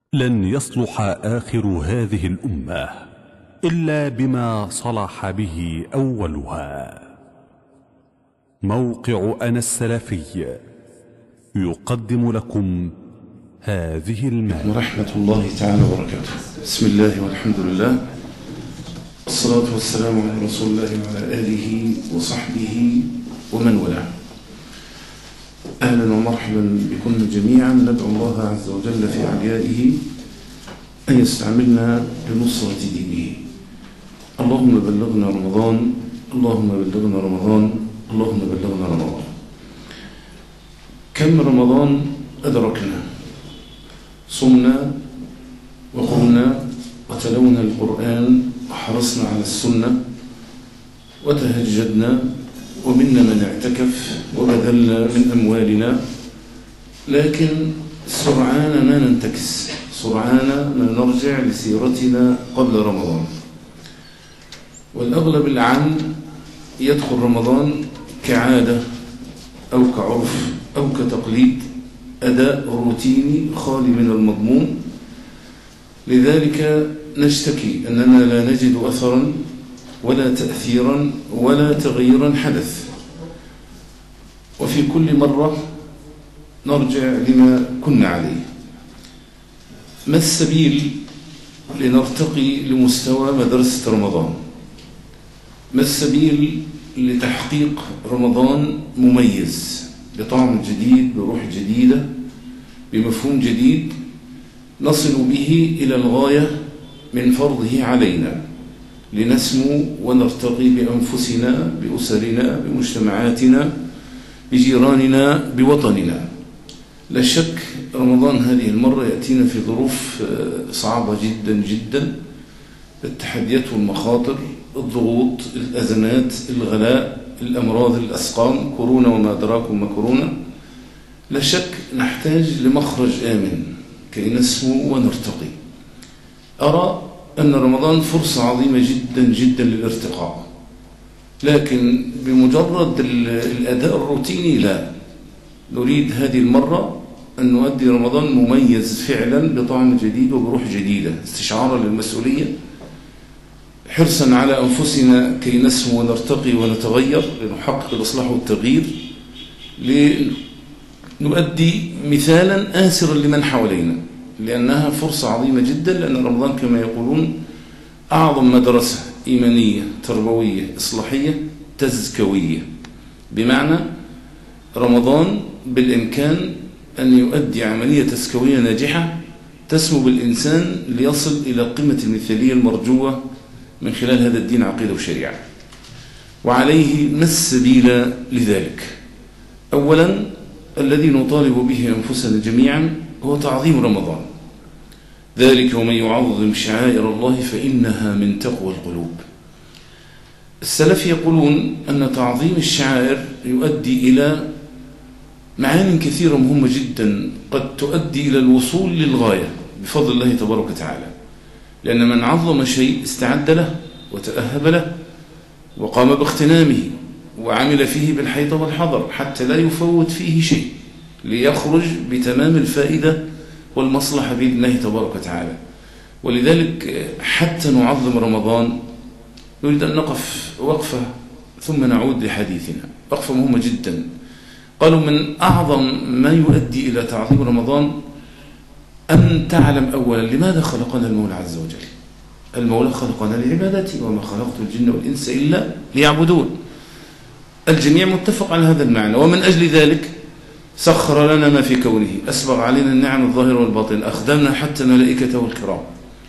لن يصلح آخر هذه الأمة إلا بما صلح به أولها موقع أنا السلفي يقدم لكم هذه المادة ورحمة الله تعالى وبركاته بسم الله والحمد لله والصلاة والسلام على رسول الله وعلى آله وصحبه ومن والاه أهلا ومرحبا بكم جميعا ندعو الله عز وجل في عليائه أن يستعملنا لنصرة دينه اللهم بلغنا رمضان اللهم بلغنا رمضان اللهم بلغنا رمضان كم رمضان أدركنا صمنا وقمنا وتلونا القرآن وحرصنا على السنة وتهجدنا ومنا من اعتكف وبذلنا من أموالنا لكن سرعان ما ننتكس سرعان ما نرجع لسيرتنا قبل رمضان والأغلب العام يدخل رمضان كعادة أو كعرف أو كتقليد أداء روتيني خالي من المضمون لذلك نشتكي أننا لا نجد أثرا ولا تأثيرا ولا تغييرا حدث وفي كل مرة نرجع لما كنا عليه ما السبيل لنرتقي لمستوى مدرسة رمضان ما السبيل لتحقيق رمضان مميز بطعم جديد بروح جديدة بمفهوم جديد نصل به إلى الغاية من فرضه علينا لنسمو ونرتقي بأنفسنا بأسرنا بمجتمعاتنا بجيراننا بوطننا لا شك رمضان هذه المرة يأتينا في ظروف صعبة جدا جدا التحديات والمخاطر الضغوط الأزمات الغلاء الأمراض الأسقام كورونا وما أدراكم ما كورونا لا شك نحتاج لمخرج آمن كي نسمو ونرتقي أرى أن رمضان فرصة عظيمة جدا جدا للارتقاء لكن بمجرد الأداء الروتيني لا نريد هذه المرة أن نؤدي رمضان مميز فعلا بطعم جديد وبروح جديدة استشعارا للمسؤولية حرصا على أنفسنا كي نسمو ونرتقي ونتغير لنحقق الإصلاح والتغيير لنؤدي مثالا آسرا لمن حوالينا لأنها فرصة عظيمة جدا لأن رمضان كما يقولون أعظم مدرسة إيمانية تربوية إصلاحية تزكوية بمعنى رمضان بالإمكان أن يؤدي عملية تزكوية ناجحة تسمو بالإنسان ليصل إلى قمة المثالية المرجوة من خلال هذا الدين عقيدة وشريعة وعليه ما السبيل لذلك أولا الذي نطالب به أنفسنا جميعا هو تعظيم رمضان ذلك ومن يعظم شعائر الله فإنها من تقوى القلوب السلف يقولون أن تعظيم الشعائر يؤدي إلى معان كثيرة مهمة جدا قد تؤدي إلى الوصول للغاية بفضل الله تبارك وتعالى لأن من عظم شيء استعد له وتأهب له وقام باغتنامه وعمل فيه بالحيطة والحضر حتى لا يفوت فيه شيء ليخرج بتمام الفائدة والمصلحة بإذن الله تبارك وتعالى ولذلك حتى نعظم رمضان نريد أن نقف وقفة ثم نعود لحديثنا وقفة مهمة جدا قالوا من أعظم ما يؤدي إلى تعظيم رمضان أن تعلم أولا لماذا خلقنا المولى عز وجل المولى خلقنا لعبادته وما خلقت الجن والإنس إلا ليعبدون الجميع متفق على هذا المعنى ومن أجل ذلك سخر لنا ما في كونه أسبغ علينا النعم الظاهرة والباطنة أخدمنا حتى ملائكته الكرام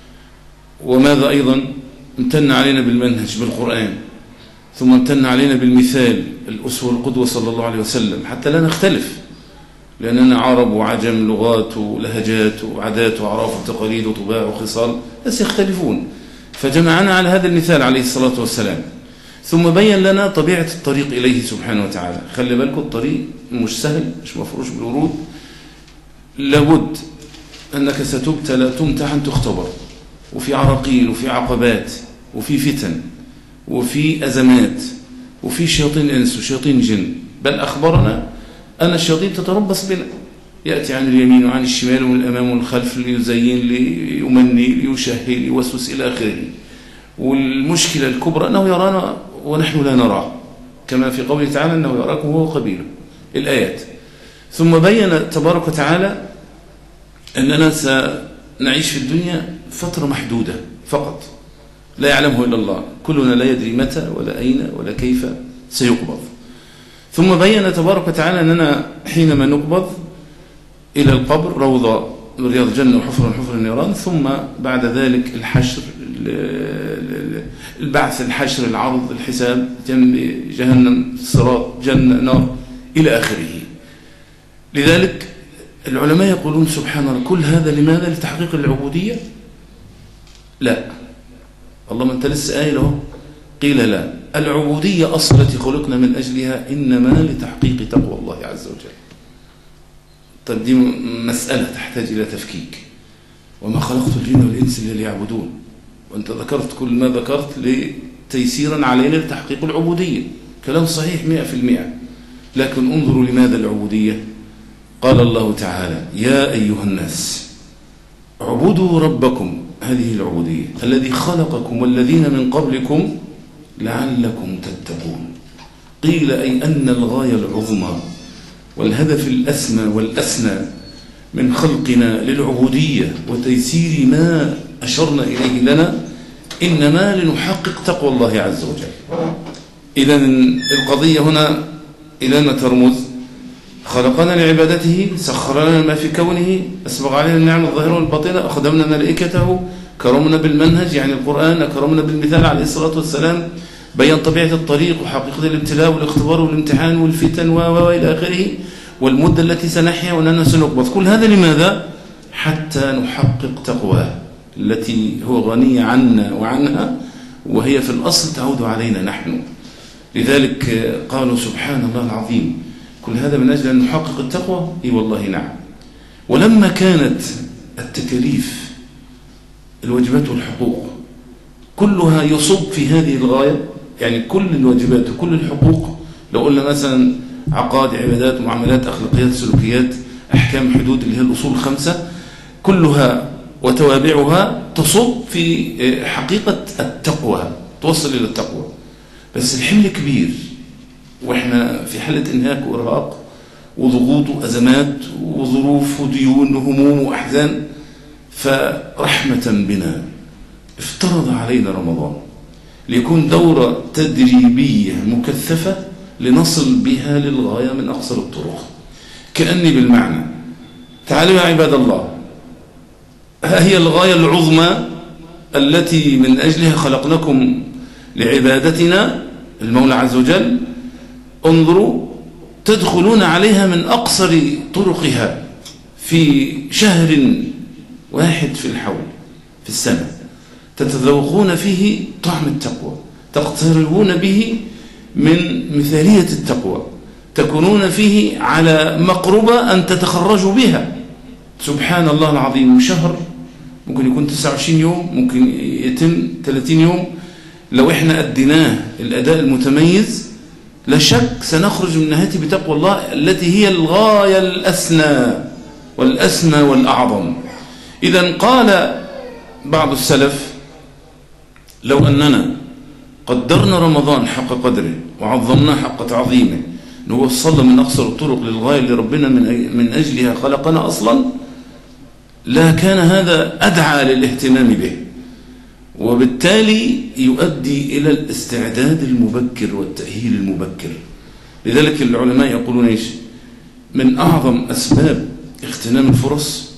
وماذا أيضا امتن علينا بالمنهج بالقرآن ثم امتن علينا بالمثال الأسوة القدوة صلى الله عليه وسلم حتى لا نختلف لأننا عرب وعجم لغات ولهجات وعادات وأعراف وتقاليد وطباع وخصال ناس يختلفون فجمعنا على هذا المثال عليه الصلاة والسلام ثم بين لنا طبيعة الطريق إليه سبحانه وتعالى خلي بالكم الطريق مش سهل مش مفروش بالورود لابد أنك ستبتلى تمتحن تختبر وفي عراقيل وفي عقبات وفي فتن وفي أزمات وفي شياطين إنس وشياطين جن بل أخبرنا أن الشياطين تتربص بنا يأتي عن اليمين وعن الشمال ومن الأمام والخلف ليزين ليمني ليشهي ليوسوس إلى آخره والمشكلة الكبرى أنه يرانا ونحن لا نراه كما في قوله تعالى أنه يراكم هو قبيله الآيات ثم بين تبارك وتعالى أننا سنعيش في الدنيا فترة محدودة فقط لا يعلمه إلا الله كلنا لا يدري متى ولا أين ولا كيف سيقبض ثم بين تبارك وتعالى أننا حينما نقبض إلى القبر روضة من رياض الجنة وحفر من حفر النيران ثم بعد ذلك الحشر البعث الحشر العرض الحساب جنب جهنم الصراط جنة نار إلى آخره لذلك العلماء يقولون سبحان الله كل هذا لماذا لتحقيق العبودية لا الله ما انت لسه قايل اهو قيل لا العبودية أصل التي خلقنا من أجلها إنما لتحقيق تقوى الله عز وجل طيب دي مسألة تحتاج إلى تفكيك وما خلقت الجن والإنس إلا ليعبدون وأنت ذكرت كل ما ذكرت لتيسيرا علينا لتحقيق العبودية كلام صحيح مئة في المئة لكن انظروا لماذا العبودية قال الله تعالى يا أيها الناس اعبدوا ربكم هذه العبودية الذي خلقكم والذين من قبلكم لعلكم تتقون قيل أي أن الغاية العظمى والهدف الأسمى والأسنى من خلقنا للعبودية وتيسير ما أشرنا إليه لنا إنما لنحقق تقوى الله عز وجل إذا القضية هنا إلى ما ترمز خلقنا لعبادته سخر لنا ما في كونه أسبغ علينا النعم الظاهرة والباطنة أخدمنا ملائكته كرمنا بالمنهج يعني القرآن أكرمنا بالمثال عليه الصلاة والسلام بيان طبيعة الطريق وحقيقة الابتلاء والاختبار والامتحان والفتن وإلى آخره والمدة التي سنحيا وأننا سنقبض كل هذا لماذا؟ حتى نحقق تقواه التي هو غني عنا وعنها وهي في الأصل تعود علينا نحن لذلك قالوا سبحان الله العظيم كل هذا من أجل أن نحقق التقوى اي والله نعم ولما كانت التكاليف الواجبات والحقوق كلها يصب في هذه الغاية يعني كل الواجبات وكل الحقوق لو قلنا مثلا عقاد عبادات معاملات أخلاقيات سلوكيات أحكام حدود اللي هي الأصول الخمسة كلها وتوابعها تصب في حقيقة التقوى توصل إلى التقوى بس الحمل كبير وإحنا في حالة إنهاك وإرهاق وضغوط وأزمات وظروف وديون وهموم وأحزان فرحمة بنا افترض علينا رمضان ليكون دورة تدريبية مكثفة لنصل بها للغاية من أقصر الطرق كأني بالمعنى تعالوا يا عباد الله ها هي الغاية العظمى التي من أجلها خلقناكم لعبادتنا المولى عز وجل انظروا تدخلون عليها من أقصر طرقها في شهر واحد في الحول في السنة تتذوقون فيه طعم التقوى تقتربون به من مثالية التقوى تكونون فيه على مقربة أن تتخرجوا بها سبحان الله العظيم شهر ممكن يكون 29 يوم ممكن يتم 30 يوم لو احنا أديناه الأداء المتميز لا شك سنخرج من نهايته بتقوى الله التي هي الغاية الأسنى والأسمى والأعظم إذا قال بعض السلف لو أننا قدرنا رمضان حق قدره وعظمناه حق تعظيمه نوصل من أقصر الطرق للغاية اللي ربنا من من أجلها خلقنا أصلا لا كان هذا أدعى للاهتمام به وبالتالي يؤدي إلى الاستعداد المبكر والتأهيل المبكر لذلك العلماء يقولون إيش من أعظم أسباب اغتنام الفرص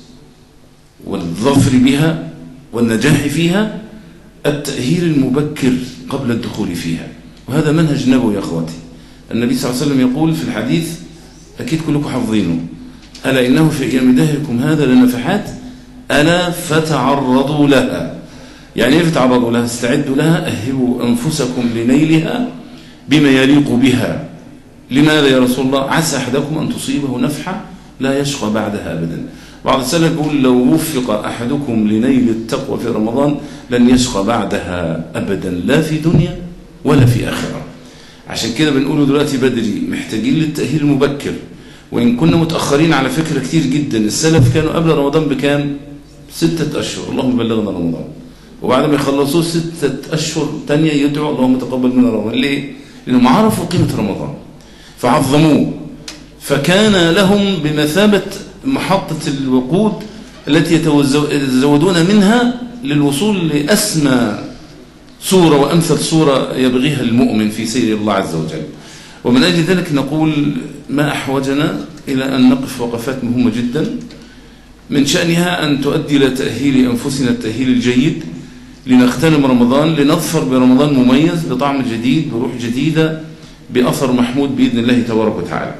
والظفر بها والنجاح فيها التأهيل المبكر قبل الدخول فيها وهذا منهج نبوي يا أخواتي النبي صلى الله عليه وسلم يقول في الحديث أكيد كلكم حافظينه ألا إنه في أيام دهركم هذا لنفحات ألا فتعرضوا لها يعني ايه فتعرضوا لها استعدوا لها أهبوا أنفسكم لنيلها بما يليق بها لماذا يا رسول الله عسى أحدكم أن تصيبه نفحة لا يشقى بعدها أبدا بعض السلف يقول لو وفق أحدكم لنيل التقوى في رمضان لن يشقى بعدها أبدا لا في دنيا ولا في آخرة عشان كده بنقوله دلوقتي بدري محتاجين للتأهيل المبكر وإن كنا متأخرين على فكرة كتير جدا السلف كانوا قبل رمضان بكام ستة أشهر اللهم بلغنا رمضان وبعد ما يخلصوه ستة أشهر تانية يدعوا اللهم تقبل منا رمضان ليه؟ لأنهم عرفوا قيمة رمضان فعظموه فكان لهم بمثابة محطة الوقود التي يتزودون منها للوصول لأسمى صورة وأمثل صورة يبغيها المؤمن في سير الله عز وجل ومن أجل ذلك نقول ما أحوجنا إلى أن نقف وقفات مهمة جدا من شأنها أن تؤدي إلى تأهيل أنفسنا التأهيل الجيد لنغتنم رمضان لنظفر برمضان مميز بطعم جديد بروح جديدة بأثر محمود بإذن الله تبارك وتعالى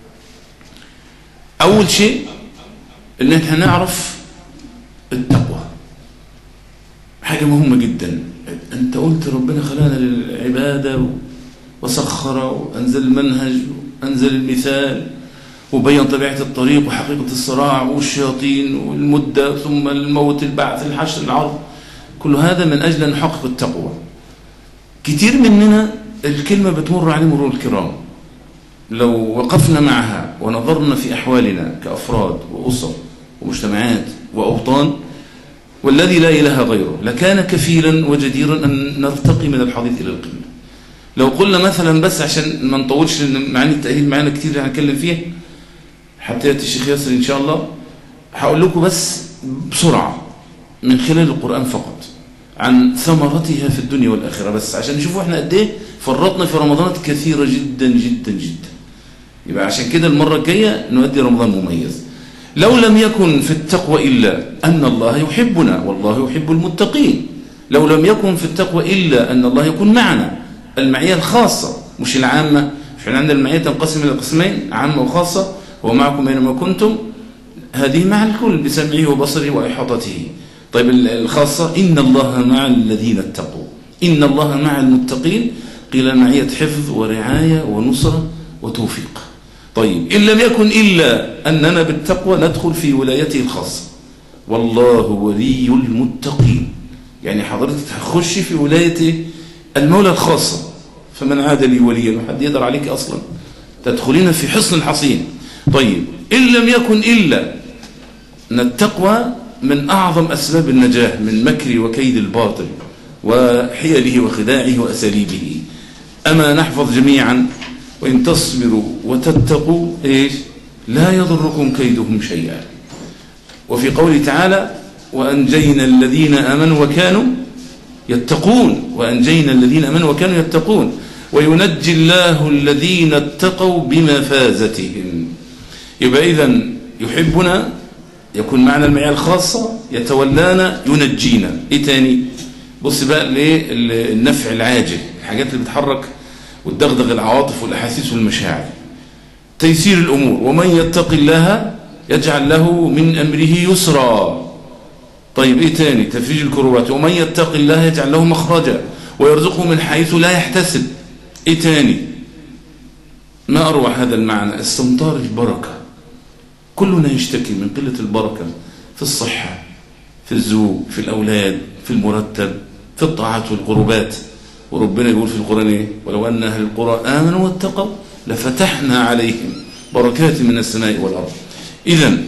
أول شيء أن احنا نعرف التقوى حاجة مهمة جدا أنت قلت ربنا خلانا للعبادة وسخر وأنزل المنهج وأنزل المثال وبين طبيعة الطريق وحقيقة الصراع والشياطين والمدة ثم الموت البعث الحشر العرض كل هذا من أجل أن نحقق التقوى كتير مننا الكلمة بتمر عليه مرور الكرام لو وقفنا معها ونظرنا في أحوالنا كأفراد وأسر ومجتمعات وأوطان والذي لا إله غيره لكان كفيلا وجديرا أن نرتقي من الحديث إلى القمة لو قلنا مثلا بس عشان ما نطولش معاني التأهيل معانا كتير هنتكلم فيه حتى يأتي الشيخ ياسر إن شاء الله هقول لكم بس بسرعة من خلال القرآن فقط عن ثمرتها في الدنيا والآخرة بس عشان نشوفوا احنا قد ايه فرطنا في رمضانات كثيرة جدا جدا جدا يبقى عشان كده المرة الجاية نؤدي رمضان مميز لو لم يكن في التقوى إلا أن الله يحبنا والله يحب المتقين لو لم يكن في التقوى إلا أن الله يكون معنا المعية الخاصة مش العامة مش عندنا المعية تنقسم إلى قسمين عامة وخاصة هو معكم أينما كنتم هذه مع الكل بسمعه وبصره وإحاطته طيب الخاصة إن الله مع الذين اتقوا إن الله مع المتقين قيل معية حفظ ورعاية ونصرة وتوفيق طيب إن لم يكن إلا أننا بالتقوى ندخل في ولايته الخاصة والله ولي المتقين يعني حضرتك هتخش في ولاية المولى الخاصة فمن عاد لي وليا حد يقدر عليك أصلا تدخلين في حصن حصين طيب إن لم يكن إلا أن التقوى من أعظم أسباب النجاح من مكر وكيد الباطل وحيله وخداعه وأساليبه أما نحفظ جميعا وإن تصبروا وتتقوا إيش لا يضركم كيدهم شيئا وفي قوله تعالى وأنجينا الذين آمنوا وكانوا يتقون وأنجينا الذين آمنوا وكانوا يتقون وينجي الله الذين اتقوا بمفازتهم يبقى إذا يحبنا يكون معنا المعية الخاصة يتولانا ينجينا إيه تاني بص بقى ليه النفع العاجل الحاجات اللي بتحرك وتدغدغ العواطف والأحاسيس والمشاعر تيسير الأمور ومن يتق الله يجعل له من أمره يسرا طيب إيه تاني تفريج الكروبات ومن يتق الله يجعل له مخرجا ويرزقه من حيث لا يحتسب إيه تاني ما أروع هذا المعنى استمطار البركة كلنا يشتكي من قلة البركة في الصحة في الزوج في الأولاد في المرتب في الطاعات والقربات وربنا يقول في القرآن إيه؟ ولو أن أهل القرى آمنوا واتقوا لفتحنا عليهم بركات من السماء والأرض إذا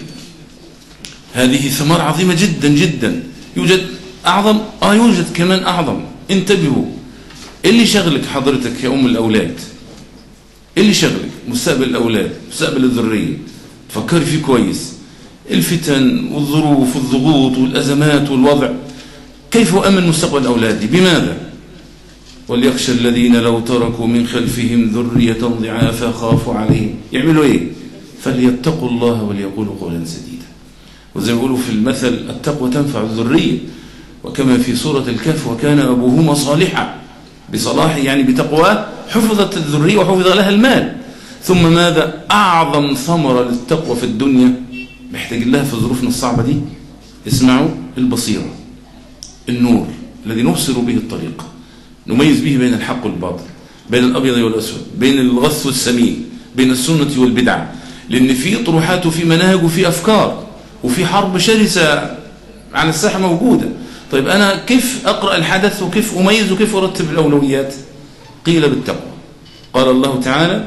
هذه ثمار عظيمة جدا جدا يوجد أعظم آه يوجد كمان أعظم انتبهوا إيه اللي شغلك حضرتك يا أم الأولاد إيه اللي شغلك مستقبل الأولاد مستقبل الذرية تفكري فيه كويس الفتن والظروف والضغوط والأزمات والوضع كيف أمن مستقبل أولادي بماذا وليخشى الذين لو تركوا من خلفهم ذرية ضعافا خافوا عليهم يعملوا ايه فليتقوا الله وليقولوا قولا سديدا وزي ما يقولوا في المثل التقوى تنفع الذرية وكما في سورة الكهف وكان أبوهما صالحا بصلاح يعني بتقواه حفظت الذرية وحفظ لها المال ثم ماذا أعظم ثمرة للتقوى في الدنيا محتاج لها في ظروفنا الصعبة دي اسمعوا البصيرة النور الذي نبصر به الطريق نميز به بين الحق والباطل بين الأبيض والأسود بين الغث والسمين بين السنة والبدعة لأن في طروحات وفي مناهج وفي أفكار وفي حرب شرسة على الساحة موجودة طيب أنا كيف أقرأ الحدث وكيف أميز وكيف أرتب الأولويات قيل بالتقوى قال الله تعالى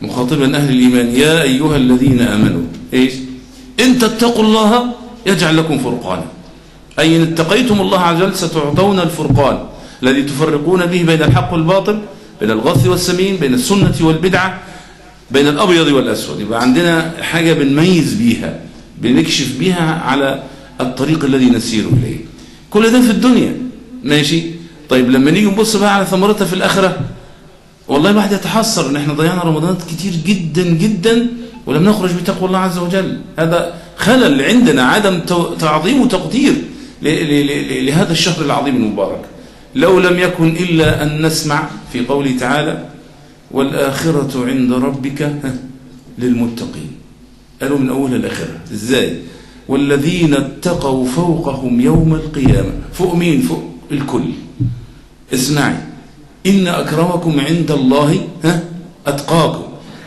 مخاطبا أهل الإيمان يا أيها الذين آمنوا إيش إن تتقوا الله يجعل لكم فرقانا أي إن اتقيتم الله عز وجل ستعطون الفرقان الذي تفرقون به بين الحق والباطل بين الغث والسمين بين السنة والبدعة بين الأبيض والأسود يبقى عندنا حاجة بنميز بيها بنكشف بيها على الطريق الذي نسير إليه كل ده في الدنيا ماشي طيب لما نيجي نبص بقى على ثمرتها في الآخرة والله الواحد يتحسر ان احنا ضيعنا رمضانات كتير جدا جدا ولم نخرج بتقوى الله عز وجل هذا خلل عندنا عدم تعظيم وتقدير لهذا الشهر العظيم المبارك لو لم يكن إلا أن نسمع في قوله تعالى والآخرة عند ربك للمتقين قالوا من أول الآخرة إزاي والذين اتقوا فوقهم يوم القيامة فوق مين فوق الكل اسمعي إن أكرمكم عند الله ها أتقاكم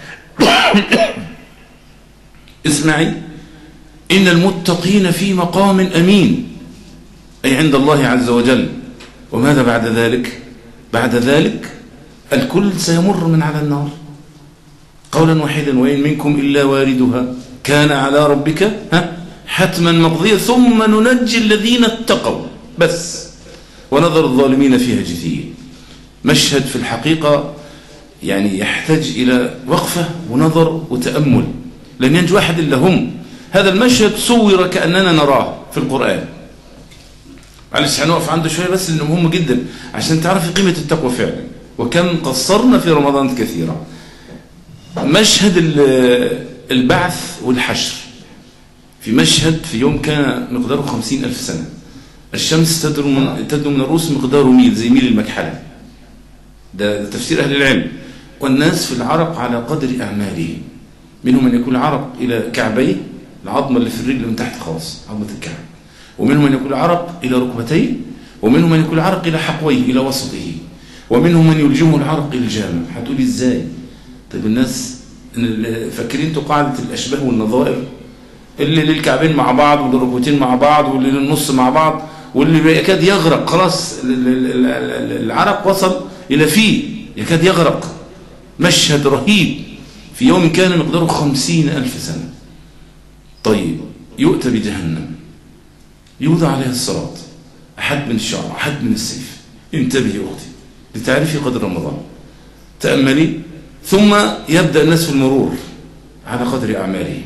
اسمعي إن المتقين في مقام أمين أي عند الله عز وجل وماذا بعد ذلك بعد ذلك الكل سيمر من على النار قولا واحدا وإن منكم إلا واردها كان على ربك ها حتما مقضيا ثم ننجي الذين اتقوا بس ونظر الظالمين فيها جثيا مشهد في الحقيقة يعني يحتاج إلى وقفة ونظر وتأمل لن ينجو أحد إلا هم هذا المشهد صور كأننا نراه في القرآن معلش هنقف عنده شوية بس لأنه مهم جدا عشان تعرفي قيمة التقوى فعلا وكم قصرنا في رمضان كثيرا مشهد البعث والحشر في مشهد في يوم كان مقداره خمسين ألف سنة الشمس تدر من, تدر من الروس مقداره ميل زي ميل المكحلة ده, ده تفسير أهل العلم والناس في العرق على قدر أعمالهم منهم من يكون عرق إلى كعبيه العظمة اللي في الرجل من تحت خالص عظمة الكعب ومنهم من يكون عرق إلى ركبتيه ومنهم من يكون عرق إلى حقويه إلى وسطه ومنهم من يلجمه العرق إلى الجامع هتقولي إزاي طيب الناس فاكرين قاعدة الأشباه والنظائر اللي للكعبين مع بعض واللي الركبتين مع بعض واللي للنص مع بعض واللي يكاد يغرق خلاص العرق وصل إلى فيه يكاد يغرق مشهد رهيب في يوم كان مقداره خمسين ألف سنة طيب يؤتى بجهنم يوضع عليها الصراط أحد من الشعر أحد من السيف انتبهي أختي لتعرفي قدر رمضان تأملي ثم يبدأ الناس في المرور على قدر أعمالهم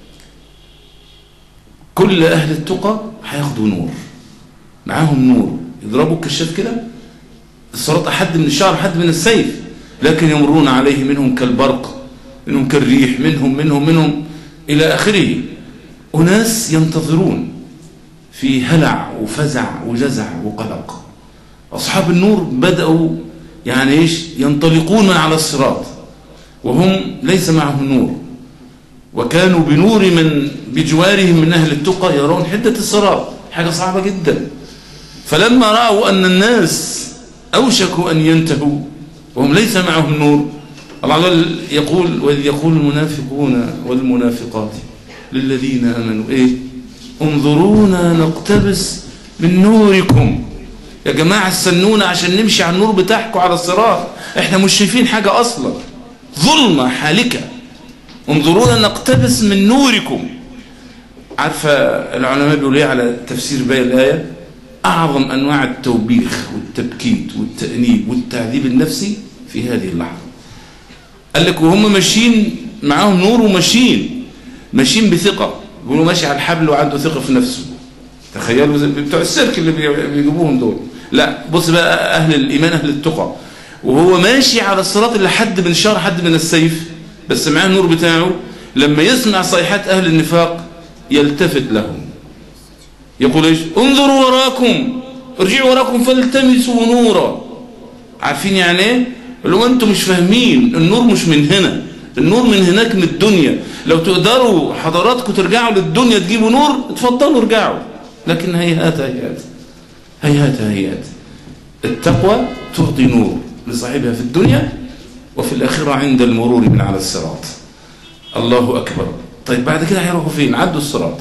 كل أهل التقى هياخدوا نور معاهم نور يضربوا الكشاف كده الصراط أحد من الشعر أحد من السيف لكن يمرون عليه منهم كالبرق منهم كالريح منهم منهم منهم إلى آخره أناس ينتظرون في هلع وفزع وجزع وقلق أصحاب النور بدأوا يعني إيش ينطلقون من على الصراط وهم ليس معهم نور وكانوا بنور من بجوارهم من أهل التقى يرون حدة الصراط حاجة صعبة جدا فلما رأوا أن الناس أوشكوا أن ينتهوا وهم ليس معهم نور الله عز وجل يقول وإذ يقول المنافقون والمنافقات للذين أمنوا إيه انظرونا نقتبس من نوركم يا جماعة استنونا عشان نمشي على النور بتاعكم على الصراط احنا مش شايفين حاجة أصلا ظلمة حالكة انظرونا نقتبس من نوركم عارفة العلماء بيقولوا ايه على تفسير باقي الآية أعظم أنواع التوبيخ والتبكيت والتأنيب والتعذيب النفسي في هذه اللحظة قال لك وهم ماشيين معاهم نور وماشيين ماشيين بثقة بيقولوا ماشي على الحبل وعنده ثقة في نفسه تخيلوا زي بتوع السيرك اللي بيجيبوهم دول لا بص بقى أهل الإيمان أهل التقى وهو ماشي على الصراط اللي حد من الشهر حد من السيف بس معاه النور بتاعه لما يسمع صيحات أهل النفاق يلتفت لهم يقول ايش انظروا وراكم ارجعوا وراكم فالتمسوا نورا عارفين يعني ايه لو انتم مش فاهمين النور مش من هنا النور من هناك من الدنيا لو تقدروا حضراتكم ترجعوا للدنيا تجيبوا نور اتفضلوا ارجعوا لكن هيهات هيهات هيهات هيهات التقوى تعطي نور لصاحبها في الدنيا وفي الآخرة عند المرور من على الصراط الله أكبر طيب بعد كده هيروحوا فين عدوا الصراط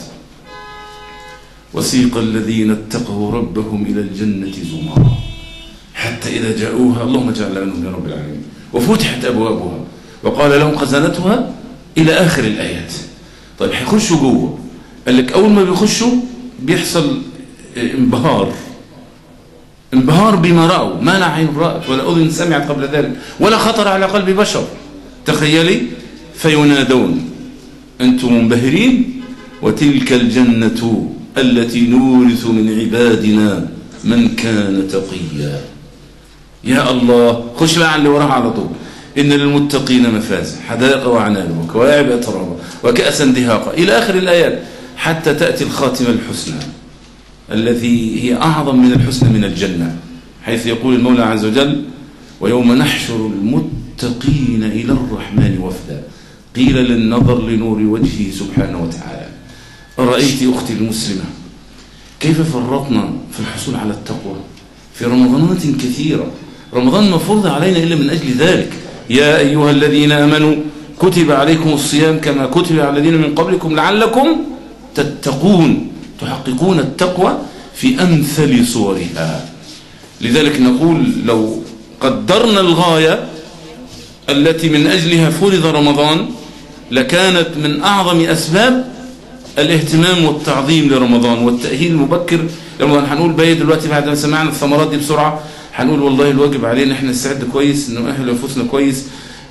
وسيق الذين اتقوا ربهم إلى الجنة زمرا حتى إذا جاءوها اللهم اجعلنا منهم يا رب العالمين وفتحت أبوابها وقال لهم خزانتها إلى آخر الآيات طيب هيخشوا جوه قال لك أول ما بيخشوا بيحصل انبهار انبهار بما رأوا ما لا عين رأت ولا أذن سمعت قبل ذلك ولا خطر على قلب بشر تخيلي فينادون أنتم منبهرين وتلك الجنة التي نورث من عبادنا من كان تقيا يا الله خش بقى على اللي وراها على طول إن للمتقين مفازا حدائق وعنان وكواعب أترابا وكأسا دهاقا إلى آخر الآيات حتى تأتي الخاتمة الحسنى التي هي أعظم من الحسنى من الجنة حيث يقول المولى عز وجل ويوم نحشر المتقين إلى الرحمن وفدا قيل للنظر لنور وجهه سبحانه وتعالى أرأيت أختي المسلمة كيف فرطنا في الحصول على التقوى في رمضانات كثيرة رمضان مفروض علينا إلا من أجل ذلك يا أيها الذين آمنوا كتب عليكم الصيام كما كتب على الذين من قبلكم لعلكم تتقون تحققون التقوى في أمثل صورها لذلك نقول لو قدرنا الغاية التي من أجلها فرض رمضان لكانت من أعظم أسباب الاهتمام والتعظيم لرمضان والتأهيل المبكر لرمضان هنقول بايه دلوقتي بعد ما سمعنا الثمرات دي بسرعة هنقول والله الواجب علينا احنا نستعد كويس نؤهل انفسنا كويس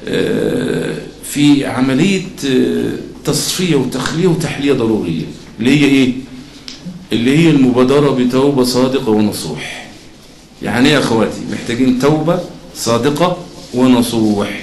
في عملية تصفية وتخلية وتحلية ضرورية اللي هي ايه اللي هي المبادرة بتوبة صادقة ونصوح يعني ايه يا اخواتي محتاجين توبة صادقة ونصوح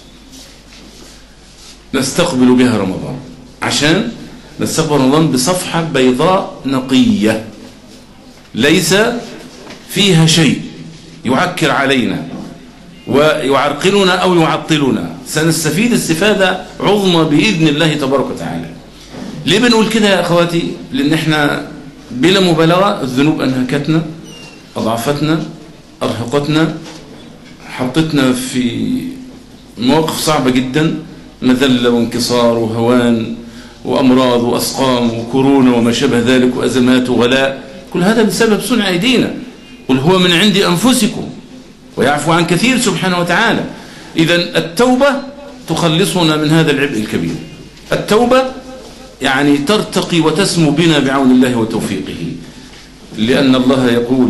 نستقبل بها رمضان عشان نستقبل رمضان بصفحة بيضاء نقية ليس فيها شيء يعكر علينا ويعرقلنا أو يعطلنا سنستفيد استفادة عظمى بإذن الله تبارك وتعالى ليه بنقول كده يا أخواتي لأن احنا بلا مبالغة الذنوب أنهكتنا أضعفتنا أرهقتنا حطتنا في مواقف صعبة جدا مذلة وانكسار وهوان وأمراض وأسقام وكورونا وما شابه ذلك وأزمات وغلاء كل هذا بسبب صنع أيدينا قل هو من عند أنفسكم ويعفو عن كثير سبحانه وتعالى إذا التوبة تخلصنا من هذا العبء الكبير التوبة يعني ترتقي وتسمو بنا بعون الله وتوفيقه لأن الله يقول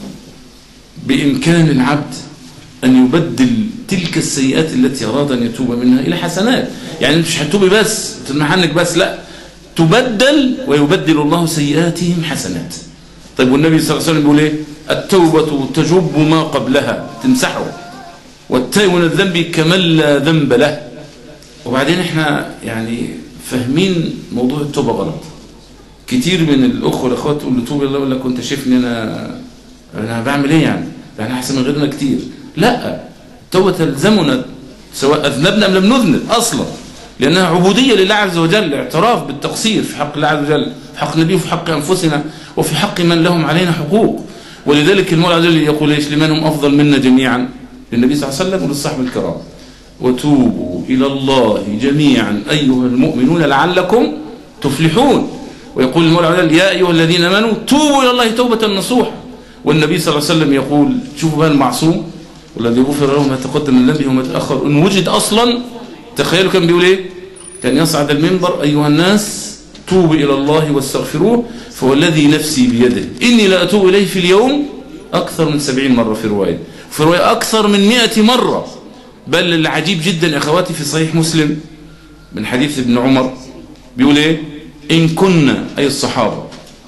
بإمكان العبد أن يبدل تلك السيئات التي أراد أن يتوب منها إلى حسنات يعني مش هتوبي بس تلمحنك بس لا تبدل ويبدل الله سيئاتهم حسنات طيب والنبي صلى الله عليه وسلم بيقول ايه التوبة تجب ما قبلها تمسحه والتائب من الذنب كمن لا ذنب له وبعدين احنا يعني فاهمين موضوع التوبة غلط كتير من الأخوة والأخوات تقول له توب الله يقول لك كنت شايفني أنا أنا بعمل إيه يعني؟ يعني أحسن من غيرنا كتير لا التوبة تلزمنا سواء أذنبنا أم لم نذنب أصلا لأنها عبودية لله عز وجل اعتراف بالتقصير في حق الله عز وجل في حق النبي وفي حق أنفسنا وفي حق من لهم علينا حقوق ولذلك المولى عز وجل يقول ايش لمن هم أفضل منا جميعا للنبي صلى الله عليه وسلم وللصحب الكرام وتوبوا إلى الله جميعا أيها المؤمنون لعلكم تفلحون ويقول المولى عز وجل يا أيها الذين آمنوا توبوا إلى الله توبة نصوحا والنبي صلى الله عليه وسلم يقول شوفوا بقى المعصوم والذي غفر له ما تقدم من ذنبه وما تأخر إن وجد أصلا تخيلوا كان بيقول إيه كان يصعد المنبر أيها الناس توبوا إلى الله واستغفروه فهو الذي نفسي بيده إني لا أتوب إليه في اليوم أكثر من سبعين مرة في رواية في رواية أكثر من مئة مرة بل العجيب جدا يا أخواتي في صحيح مسلم من حديث ابن عمر بيقول إيه إن كنا أي الصحابة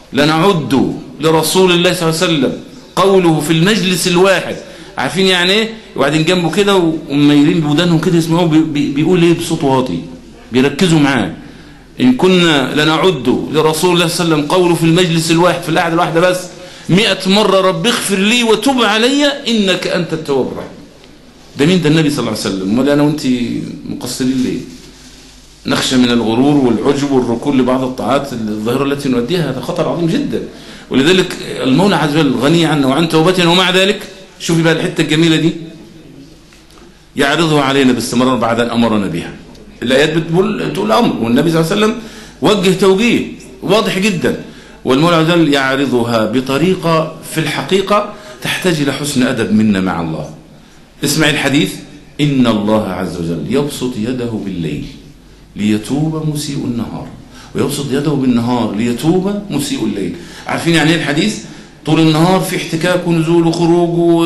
لنعد لرسول الله صلى الله عليه وسلم قوله في المجلس الواحد عارفين يعني ايه وبعدين جنبه كده ومميلين بودانهم كده يسمعوه بي بيقول ايه بصوت واطي بيركزوا معاه إن كنا لنعد لرسول الله صلى الله عليه وسلم قوله في المجلس الواحد في القعدة الواحدة بس مئة مرة رب اغفر لي وتب علي إنك أنت التواب الرحيم ده مين ده النبي صلى الله عليه وسلم امال أنا وأنت مقصرين ليه نخشى من الغرور والعجب والركون لبعض الطاعات الظاهرة التي نؤديها هذا خطر عظيم جدا ولذلك المولى عز وجل غني عنا وعن توبتنا ومع ذلك شوفي بقى الحتة الجميلة دي يعرضها علينا باستمرار بعد أن أمرنا بها الآيات بتقول تقول أمر والنبي صلى الله عليه وسلم وجه توجيه واضح جدا والمولى عز وجل يعرضها بطريقة في الحقيقة تحتاج إلى حسن أدب منا مع الله اسمع الحديث إن الله عز وجل يبسط يده بالليل ليتوب مسيء النهار ويبسط يده بالنهار ليتوب مسيء الليل عارفين يعني ايه الحديث طول النهار في احتكاك ونزول وخروج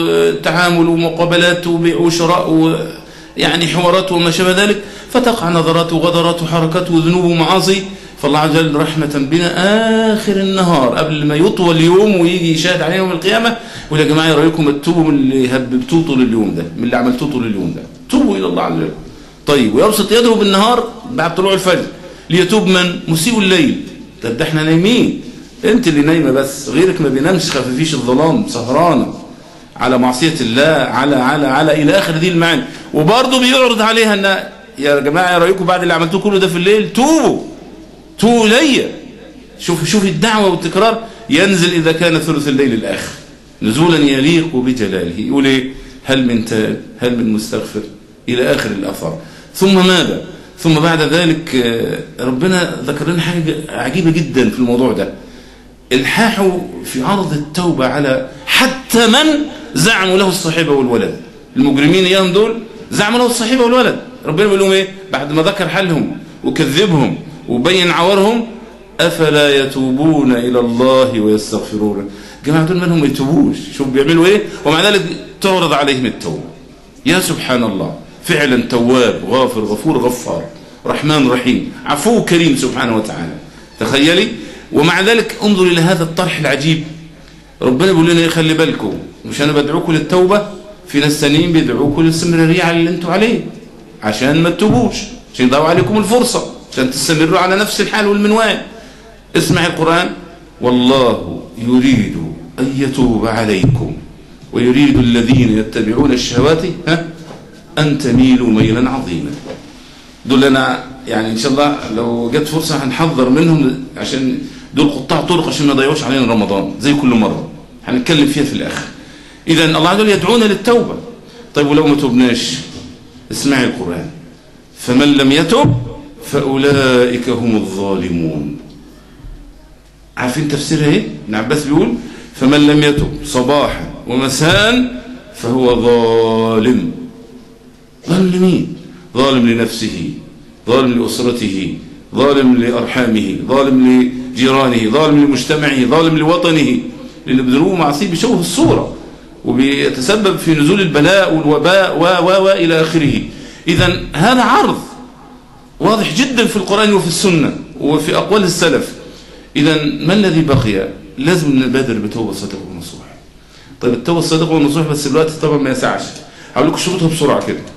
وتعامل ومقابلات وبيع وشراء يعني حوارات وما شابه ذلك فتقع نظرات وغدرات وحركات وذنوب ومعاصي فالله عز وجل رحمة بنا آخر النهار قبل ما يطول اليوم ويجي يشاهد علينا يوم القيامة يقول يا جماعة رأيكم تتوبوا من اللي هببتوه طول اليوم ده من اللي عملتوه طول اليوم ده توبوا إلى الله عز وجل طيب ويبسط يده بالنهار بعد طلوع الفجر ليتوب من مسيء الليل طب ده احنا نايمين انت اللي نايمه بس غيرك ما بينامش خفيفيش الظلام سهرانه على معصيه الله على على على الى اخر دي المعنى وبرضه بيعرض عليها ان يا جماعه يا رايكم بعد اللي عملتوه كله ده في الليل توبوا توبوا الي شوف شوف الدعوه والتكرار ينزل اذا كان ثلث الليل الاخر نزولا يليق بجلاله يقول ايه هل من تاب هل من مستغفر الى اخر الاثار ثم ماذا ثم بعد ذلك ربنا ذكر لنا حاجه عجيبه جدا في الموضوع ده الحاحوا في عرض التوبة على حتى من زعموا له الصحيبة والولد المجرمين اياهم دول زعموا له الصحيبة والولد ربنا بيقول لهم ايه بعد ما ذكر حالهم وكذبهم وبين عورهم افلا يتوبون الى الله ويستغفرون جماعة دول منهم ما يتوبوش شوف بيعملوا ايه ومع ذلك تعرض عليهم التوبة يا سبحان الله فعلا تواب غافر غفور غفار رحمن رحيم عفو كريم سبحانه وتعالى تخيلي ومع ذلك انظر إلى هذا الطرح العجيب ربنا بيقول لنا خلي بالكم مش أنا بدعوكم للتوبة في ناس ثانيين بيدعوكم للاستمرارية على اللي انتوا عليه عشان ما تتوبوش عشان يضيعوا عليكم الفرصة عشان تستمروا على نفس الحال والمنوال اسمع القرآن والله يريد أن يتوب عليكم ويريد الذين يتبعون الشهوات ها أن تميلوا ميلا عظيما دول أنا يعني إن شاء الله لو جت فرصة هنحذر منهم عشان دول قطاع طرق عشان ما يضيعوش علينا رمضان زي كل مرة هنتكلم فيها في الآخر إذا الله عز وجل يدعونا للتوبة طيب ولو ما تبناش اسمعي القرآن فمن لم يتب فأولئك هم الظالمون عارفين تفسيرها ايه ابن عباس بيقول فمن لم يتب صباحا ومساء فهو ظالم ظالم لمين ظالم لنفسه ظالم لأسرته ظالم لأرحامه ظالم لجيرانه ظالم لمجتمعه ظالم لوطنه لأن بذنوبه معصيه بيشوه الصورة وبيتسبب في نزول البلاء والوباء و و و إلى آخره إذا هذا عرض واضح جدا في القرآن وفي السنة وفي أقوال السلف إذا ما الذي بقي لازم نبادر بتوبة صادقة ونصوح طيب التوبة الصادقة والنصوح بس الوقت طبعا ما يسعش هقول لكم شروطها بسرعة كده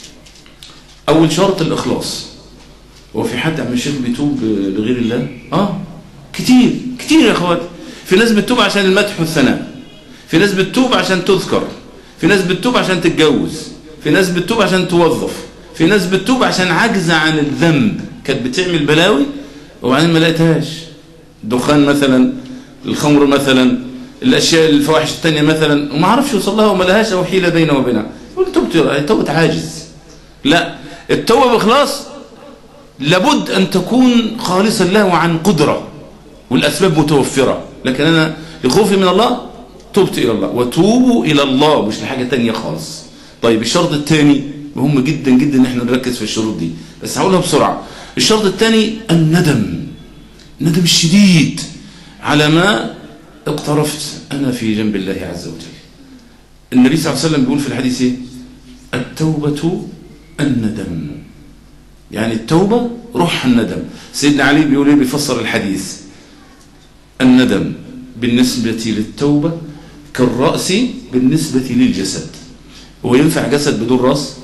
أول شرط الإخلاص هو في حد عم الشيخ بيتوب لغير الله اه كتير كتير يا اخواتي في ناس بتتوب عشان المدح والثناء في ناس بتتوب عشان تذكر في ناس بتتوب عشان تتجوز في ناس بتتوب عشان توظف في ناس بتتوب عشان عاجزة عن الذنب كانت بتعمل بلاوي وبعدين ما لقيتهاش الدخان مثلا الخمر مثلا الاشياء الفواحش الثانيه مثلا وما عرفش يوصل لها وما لهاش او حيله بينه وبينها تبت توبه عاجز لا التوبه باخلاص لابد أن تكون خالصا له عن قدرة والأسباب متوفرة لكن أنا لخوفي من الله تبت إلى الله وتوبوا إلى الله مش لحاجة تانية خالص طيب الشرط الثاني مهم جدا جدا ان احنا نركز في الشروط دي بس هقولها بسرعة الشرط الثاني الندم الندم الشديد على ما اقترفت أنا في جنب الله عز وجل النبي صلى الله عليه وسلم بيقول في الحديث ايه التوبة الندم يعني التوبة روح الندم سيدنا علي بيقول ايه بيفسر الحديث الندم بالنسبة للتوبة كالرأس بالنسبة للجسد هو ينفع جسد بدون رأس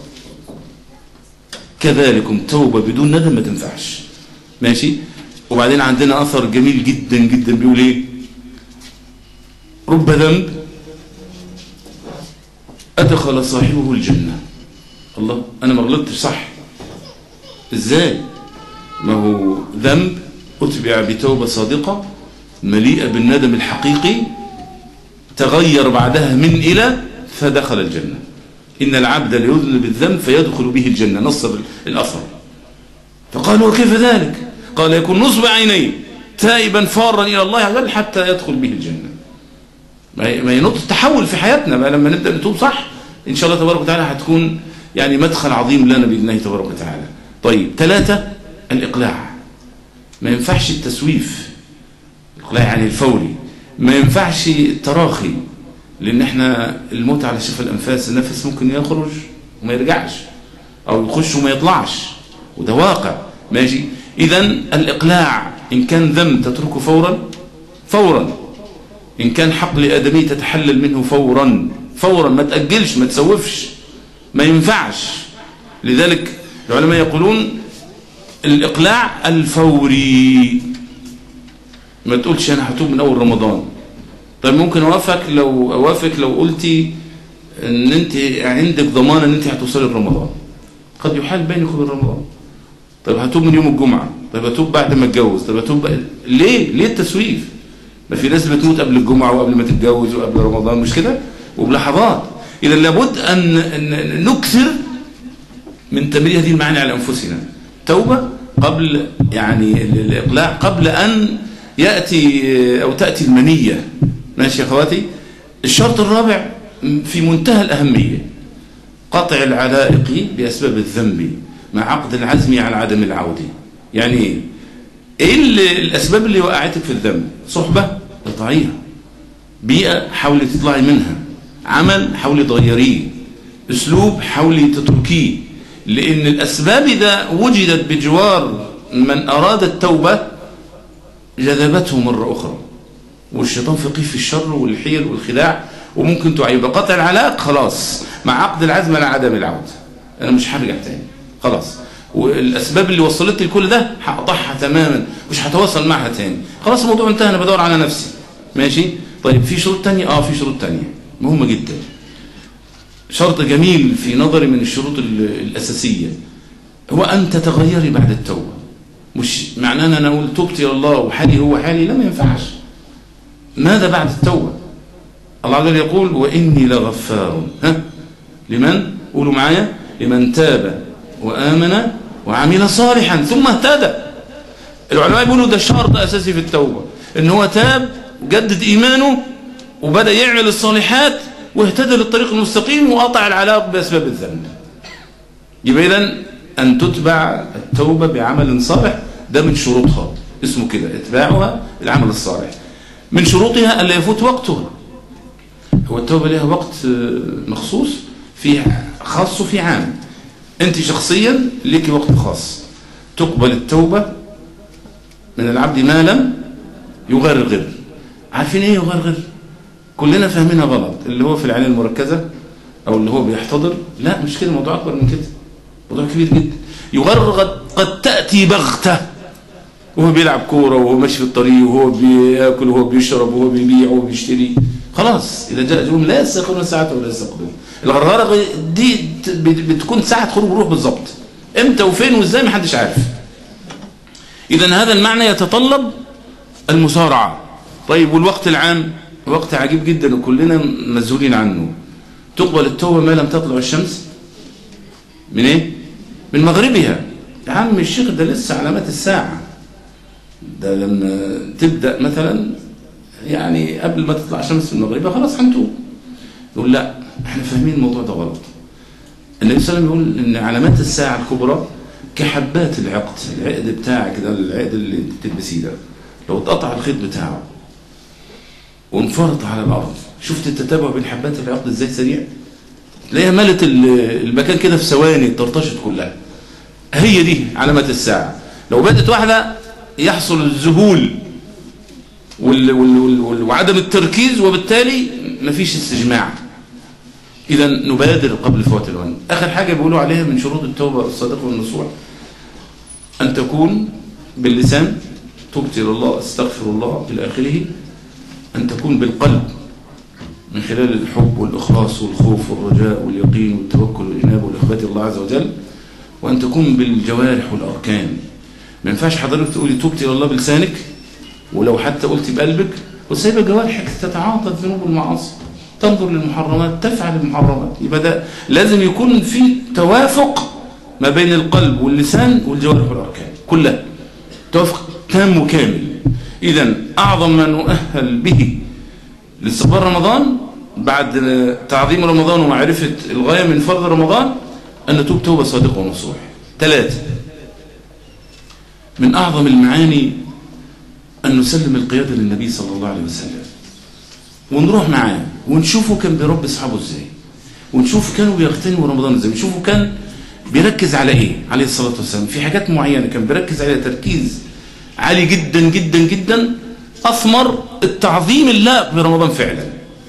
كذلكم توبة بدون ندم ما تنفعش ماشي وبعدين عندنا أثر جميل جدا جدا بيقول ايه رب ذنب أدخل صاحبه الجنة الله أنا ما غلطتش صح ازاي ما هو ذنب اتبع بتوبة صادقة مليئة بالندم الحقيقي تغير بعدها من إلى فدخل الجنة إن العبد ليذنب الذنب فيدخل به الجنة نص الأثر فقالوا وكيف ذلك قال يكون نصب عينيه تائبا فارا إلى الله عز وجل حتى يدخل به الجنة ما هي نقطة تحول في حياتنا بقى لما نبدأ نتوب صح إن شاء الله تبارك وتعالى هتكون يعني مدخل عظيم لنا بإذن الله تبارك وتعالى طيب ثلاثة الإقلاع ما ينفعش التسويف الإقلاع يعني الفوري ما ينفعش التراخي لأن احنا الموت على شفا الأنفاس النفس ممكن يخرج وما يرجعش أو يخش وما يطلعش وده واقع ماشي إذا الإقلاع إن كان ذنب تتركه فورا فورا إن كان حق لآدمي تتحلل منه فورا فورا ما تأجلش ما تسوفش ما ينفعش لذلك العلماء يقولون الإقلاع الفوري ما تقولش أنا هتوب من أول رمضان طيب ممكن أوافق لو أوافق لو قلتي أن أنت عندك ضمان أن أنت هتوصلي لرمضان قد يحال بينك وبين رمضان طيب هتوب من يوم الجمعة طيب هتوب بعد ما اتجوز طيب هتوب بعد... ليه ليه التسويف ما في ناس بتموت قبل الجمعة وقبل ما تتجوز وقبل رمضان مش كده وبلحظات إذا لابد أن نكثر من تمرير هذه المعاني على أنفسنا توبة قبل يعني الإقلاع قبل أن يأتي أو تأتي المنية ماشي يا أخواتي الشرط الرابع في منتهى الأهمية قطع العلائق بأسباب الذنب مع عقد العزم على عدم العودة يعني ايه ايه الاسباب اللي وقعتك في الذنب صحبة اقطعيها بيئة حاولي تطلعي منها عمل حاولي تغيريه اسلوب حاولي تتركيه لان الاسباب اذا وجدت بجوار من اراد التوبة جذبته مرة اخرى والشيطان فقيه في الشر والحيل والخداع وممكن تعيب قطع العلاق خلاص مع عقد العزم على عدم العودة انا مش هرجع تاني خلاص والاسباب اللي وصلتني لكل ده هقطعها تماما مش هتواصل معها تاني خلاص الموضوع انتهى انا بدور على نفسي ماشي طيب في شروط تانية اه في شروط تانية مهمة جدا شرط جميل في نظري من الشروط الأساسية هو أن تتغيري بعد التوبة مش معناه أن أنا أقول توبت إلى الله وحالي هو حالي لا ما ينفعش ماذا بعد التوبة الله عز وجل يقول وإني لغفار ها لمن قولوا معايا لمن تاب وآمن وعمل صالحا ثم اهتدى العلماء يقولوا ده شرط أساسي في التوبة إن هو تاب جدد إيمانه وبدأ يعمل الصالحات واهتدى للطريق المستقيم وقطع العلاق بأسباب الذنب يبقى إذن أن تتبع التوبة بعمل صالح ده من شروطها اسمه كده اتباعها العمل الصالح من شروطها ألا يفوت وقتها هو التوبة لها وقت مخصوص في خاص وفي عام أنت شخصيا لك وقت خاص تقبل التوبة من العبد ما لم يغرغر عارفين ايه يغرغر كلنا فاهمينها غلط اللي هو في العين المركزة او اللي هو بيحتضر لا مش كده موضوع اكبر من كده موضوع كبير جدا يغرغر قد تأتي بغتة وهو بيلعب كورة وهو ماشي في الطريق وهو بياكل وهو بيشرب وهو بيبيع وهو بيشتري خلاص إذا جاء أجلهم لا يستيقظون ساعة ولا يستقبلون الغرغرة دي بتكون ساعة خروج روح بالظبط امتى وفين وازاي محدش عارف إذا هذا المعنى يتطلب المسارعة طيب والوقت العام وقت عجيب جدا وكلنا مذهولين عنه تقبل التوبة ما لم تطلع الشمس من ايه من مغربها يا عم الشيخ ده لسه علامات الساعة ده لما تبدأ مثلا يعني قبل ما تطلع الشمس من مغربها خلاص هنتوب يقول لا احنا فاهمين الموضوع ده غلط النبي صلى الله عليه وسلم يقول ان علامات الساعة الكبرى كحبات العقد العقد بتاعك ده العقد اللي بتلبسيه ده لو اتقطع الخيط بتاعه وانفرط على الارض شفت التتابع بين حبات العقد ازاي سريع تلاقيها ملت المكان كده في ثواني طرطشت كلها هي دي علامات الساعة لو بدت واحدة يحصل الذهول وال وال وال وعدم التركيز وبالتالي مفيش استجماع إذا نبادر قبل فوات الوان آخر حاجة بيقولوا عليها من شروط التوبة الصادقة والنصوح أن تكون باللسان تبت إلى الله استغفر الله إلى آخره أن تكون بالقلب من خلال الحب والإخلاص والخوف والرجاء واليقين والتوكل والإنابة والإخبات الله عز وجل وأن تكون بالجوارح والأركان ما ينفعش حضرتك تقولي تبت إلى الله بلسانك ولو حتى قلت بقلبك وسايبة جوارحك تتعاطى الذنوب والمعاصي تنظر للمحرمات تفعل المحرمات يبقى ده لازم يكون في توافق ما بين القلب واللسان والجوارح والأركان كلها توافق تام وكامل إذا أعظم ما نؤهل به لاستقبال رمضان بعد تعظيم رمضان ومعرفة الغاية من فرض رمضان أن نتوب توبة صادقة ونصوح ثلاثة من أعظم المعاني أن نسلم القيادة للنبي صلى الله عليه وسلم ونروح معاه ونشوفه كان بيربي أصحابه إزاي ونشوف كانوا بيغتنموا رمضان إزاي ونشوفه كان بيركز على إيه عليه الصلاة والسلام في حاجات معينة كان بيركز عليها تركيز عالي جدا جدا جدا أثمر التعظيم الله في رمضان فعلا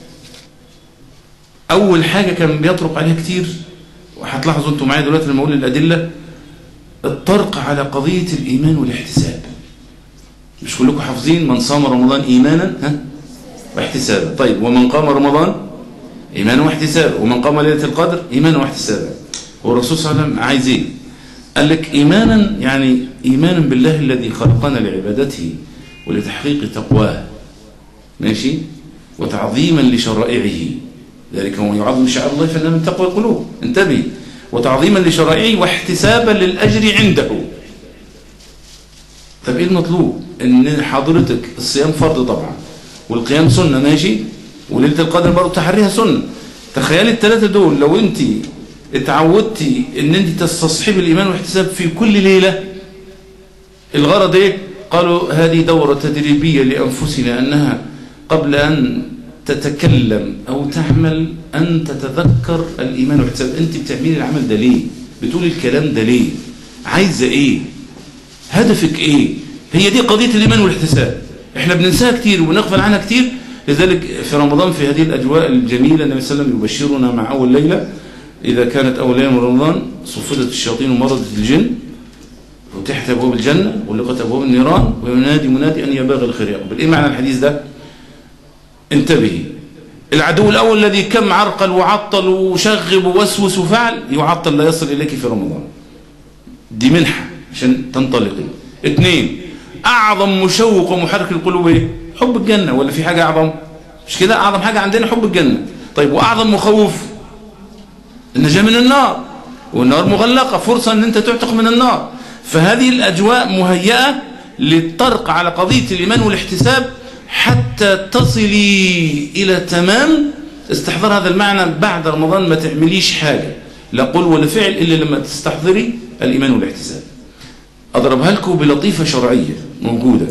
أول حاجة كان بيطرق عليها كتير وهتلاحظوا أنتم معايا دلوقتي لما أقول الأدلة الطرق على قضية الإيمان والاحتساب مش كلكم حافظين من صام رمضان إيمانا ها واحتسابا طيب ومن قام رمضان إيمانا واحتسابا ومن قام ليلة القدر إيمانا واحتسابا هو الرسول صلى الله عليه وسلم عايز إيه قال لك إيمانا يعني إيمانا بالله الذي خلقنا لعبادته ولتحقيق تقواه ماشي وتعظيما لشرائعه ذلك هو يعظم شعائر الله فإنها من تقوى القلوب انتبه وتعظيما لشرائعه واحتسابا للأجر عنده طب ايه المطلوب ان حضرتك الصيام فرض طبعا والقيام سنة ماشي وليلة القدر برضه تحريها سنة تخيلي الثلاثة دول لو انت اتعودتي ان انت تستصحبي الايمان والاحتساب في كل ليلة الغرض ايه قالوا هذه دورة تدريبية لأنفسنا أنها قبل أن تتكلم أو تعمل أن تتذكر الإيمان والاحتساب أنت بتعملي العمل ده ليه بتقولي الكلام ده ليه عايزة إيه هدفك إيه هي دي قضية الإيمان والاحتساب إحنا بننساها كتير ونغفل عنها كتير لذلك في رمضان في هذه الأجواء الجميلة النبي صلى الله عليه وسلم يبشرنا مع أول ليلة إذا كانت أول ليلة من رمضان صفدت الشياطين ومرضت الجن فتحت أبواب الجنة ولقت أبواب النيران وينادي منادي أن يباغي الخير يقبل إيه معنى الحديث ده انتبهي العدو الأول الذي كم عرقل وعطل وشغب ووسوس وفعل يعطل لا يصل إليك في رمضان دي منحة عشان تنطلقي اثنين أعظم مشوق ومحرك القلوب ايه حب الجنة ولا في حاجة أعظم مش كده أعظم حاجة عندنا حب الجنة طيب وأعظم مخوف النجاة من النار والنار مغلقة فرصة أن أنت تعتق من النار فهذه الأجواء مهيئة للطرق على قضية الإيمان والاحتساب حتى تصلي إلى تمام استحضار هذا المعنى بعد رمضان ما تعمليش حاجة لا قول ولا فعل إلا لما تستحضري الإيمان والاحتساب أضربها لكم بلطيفة شرعية موجودة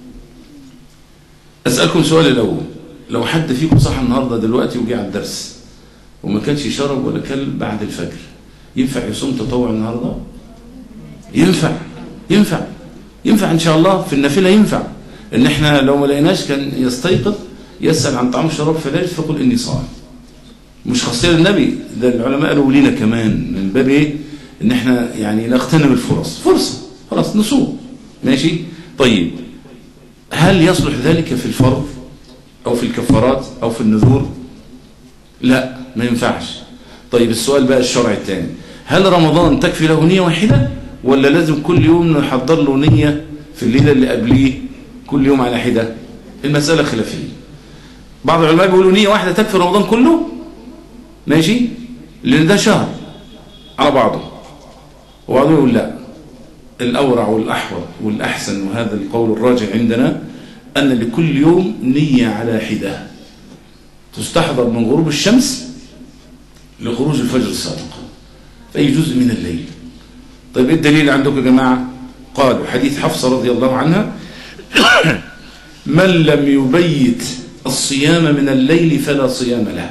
أسألكم سؤال الأول لو حد فيكم صح النهاردة دلوقتي وجي على الدرس وما كانش شرب ولا كل بعد الفجر ينفع يصوم تطوع النهارده ينفع ينفع ينفع ان شاء الله في النافله ينفع ان احنا لو ما لقيناش كان يستيقظ يسال عن طعام الشراب فلا فقل اني صائم مش خاصيه للنبي ده العلماء قالوا لينا كمان من باب ايه ان احنا يعني نغتنم الفرص فرصه خلاص نصوم ماشي طيب هل يصلح ذلك في الفرض او في الكفارات او في النذور لا ما ينفعش طيب السؤال بقى الشرعي الثاني هل رمضان تكفي له نية واحدة ولا لازم كل يوم نحضر له نية في الليلة اللي قبليه كل يوم على حدة المسألة خلافية بعض العلماء بيقولوا نية واحدة تكفي رمضان كله ماشي لأن ده شهر على بعضه وبعضهم يقول لا الأورع والأحوط والأحسن وهذا القول الراجع عندنا أن لكل يوم نية على حدة تستحضر من غروب الشمس لخروج الفجر الصادق في أي جزء من الليل طيب ايه الدليل عندكم يا جماعة قالوا حديث حفصة رضي الله عنها من لم يبيت الصيام من الليل فلا صيام له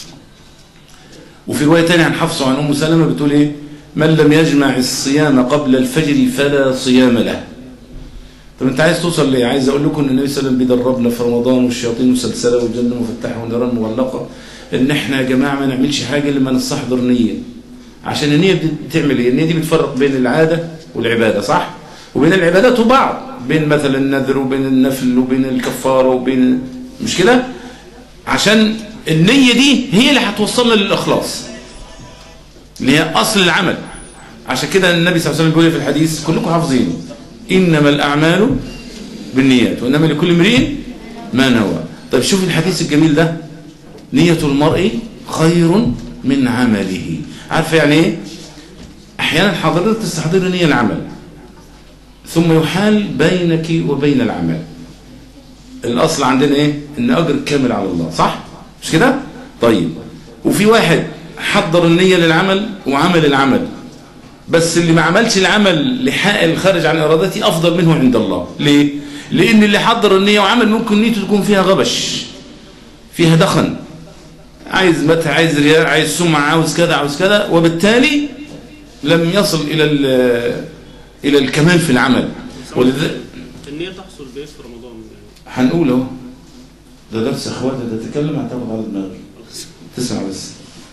وفي رواية تانية عن حفصة وعن أم سلمة بتقول ايه من لم يجمع الصيام قبل الفجر فلا صيام له طب انت عايز توصل ليه عايز اقول لكم ان النبي صلى الله عليه وسلم بيدربنا في رمضان والشياطين مسلسله والجنه مفتحه والنيران مغلقه ان احنا يا جماعه ما نعملش حاجه الا لما نستحضر نيه عشان النيه بتعمل ايه النيه دي بتفرق بين العاده والعباده صح وبين العبادات وبعض بين مثلا النذر وبين النفل وبين الكفاره وبين مش كده عشان النيه دي هي اللي هتوصلنا للاخلاص اللي هي اصل العمل عشان كده النبي صلى الله عليه وسلم بيقول في الحديث كلكم حافظينه إنما الأعمال بالنيات وإنما لكل امرئ ما نوى طيب شوف الحديث الجميل ده نية المرء خير من عمله عارفه يعني ايه احيانا حضرتك تستحضر نية العمل ثم يحال بينك وبين العمل الاصل عندنا ايه ان اجر كامل على الله صح مش كده طيب وفي واحد حضر النية للعمل وعمل العمل بس اللي ما عملش العمل لحائل خارج عن إرادتي أفضل منه عند الله ليه؟ لأن اللي حضر النية وعمل ممكن نيته تكون فيها غبش فيها دخن عايز متى عايز رياء عايز سمعة عاوز كذا عاوز كذا وبالتالي لم يصل إلى إلى الكمال في العمل ولذلك النية تحصل بإيه في رمضان يعني هنقول اهو ده درس اخواتي ده تتكلم هتاخد على دماغي تسمع بس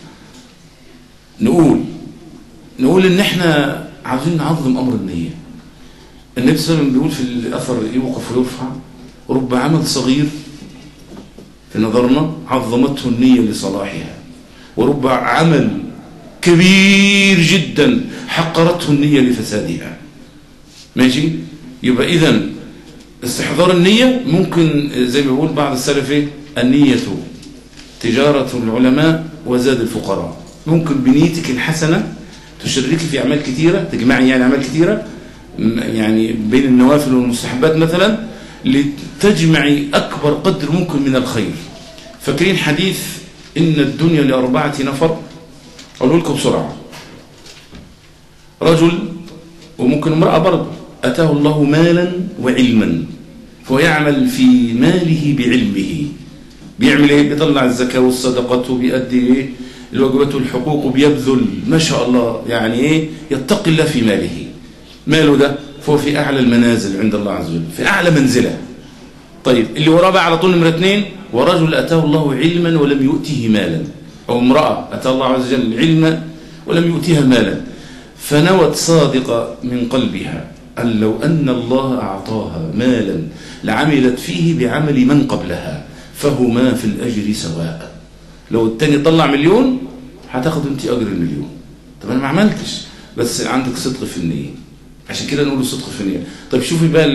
نقول نقول ان احنا عاوزين نعظم امر النية النبي صلى الله عليه وسلم بيقول في الاثر يوقف ويرفع رب عمل صغير في نظرنا عظمته النية لصلاحها ورب عمل كبير جدا حقرته النية لفسادها ماشي يبقى اذا استحضار النية ممكن زي ما بيقول بعض السلف ايه النية تجارة العلماء وزاد الفقراء ممكن بنيتك الحسنة تشركي في أعمال كثيرة تجمعي يعني أعمال كثيرة يعني بين النوافل والمستحبات مثلا لتجمعي أكبر قدر ممكن من الخير فاكرين حديث إن الدنيا لأربعة نفر أقول لكم بسرعة رجل وممكن امرأة برضه أتاه الله مالا وعلما فهو يعمل في ماله بعلمه بيعمل ايه بيطلع الزكاة والصدقات وبيأدي ايه الواجبات والحقوق وبيبذل ما شاء الله يعني ايه يتقي الله في ماله ماله ده فهو في أعلى المنازل عند الله عز وجل في أعلى منزلة طيب اللي وراه بقى على طول نمرة اثنين ورجل أتاه الله علما ولم يؤته مالا أو امرأة أتاه الله عز وجل علما ولم يؤتها مالا فنوت صادقة من قلبها أن لو أن الله أعطاها مالا لعملت فيه بعمل من قبلها فهما في الأجر سواء لو التاني طلع مليون هتاخد انت أجر المليون طب أنا ما عملتش بس عندك صدق في النية عشان كده نقول صدق في النية طيب شوفي بقى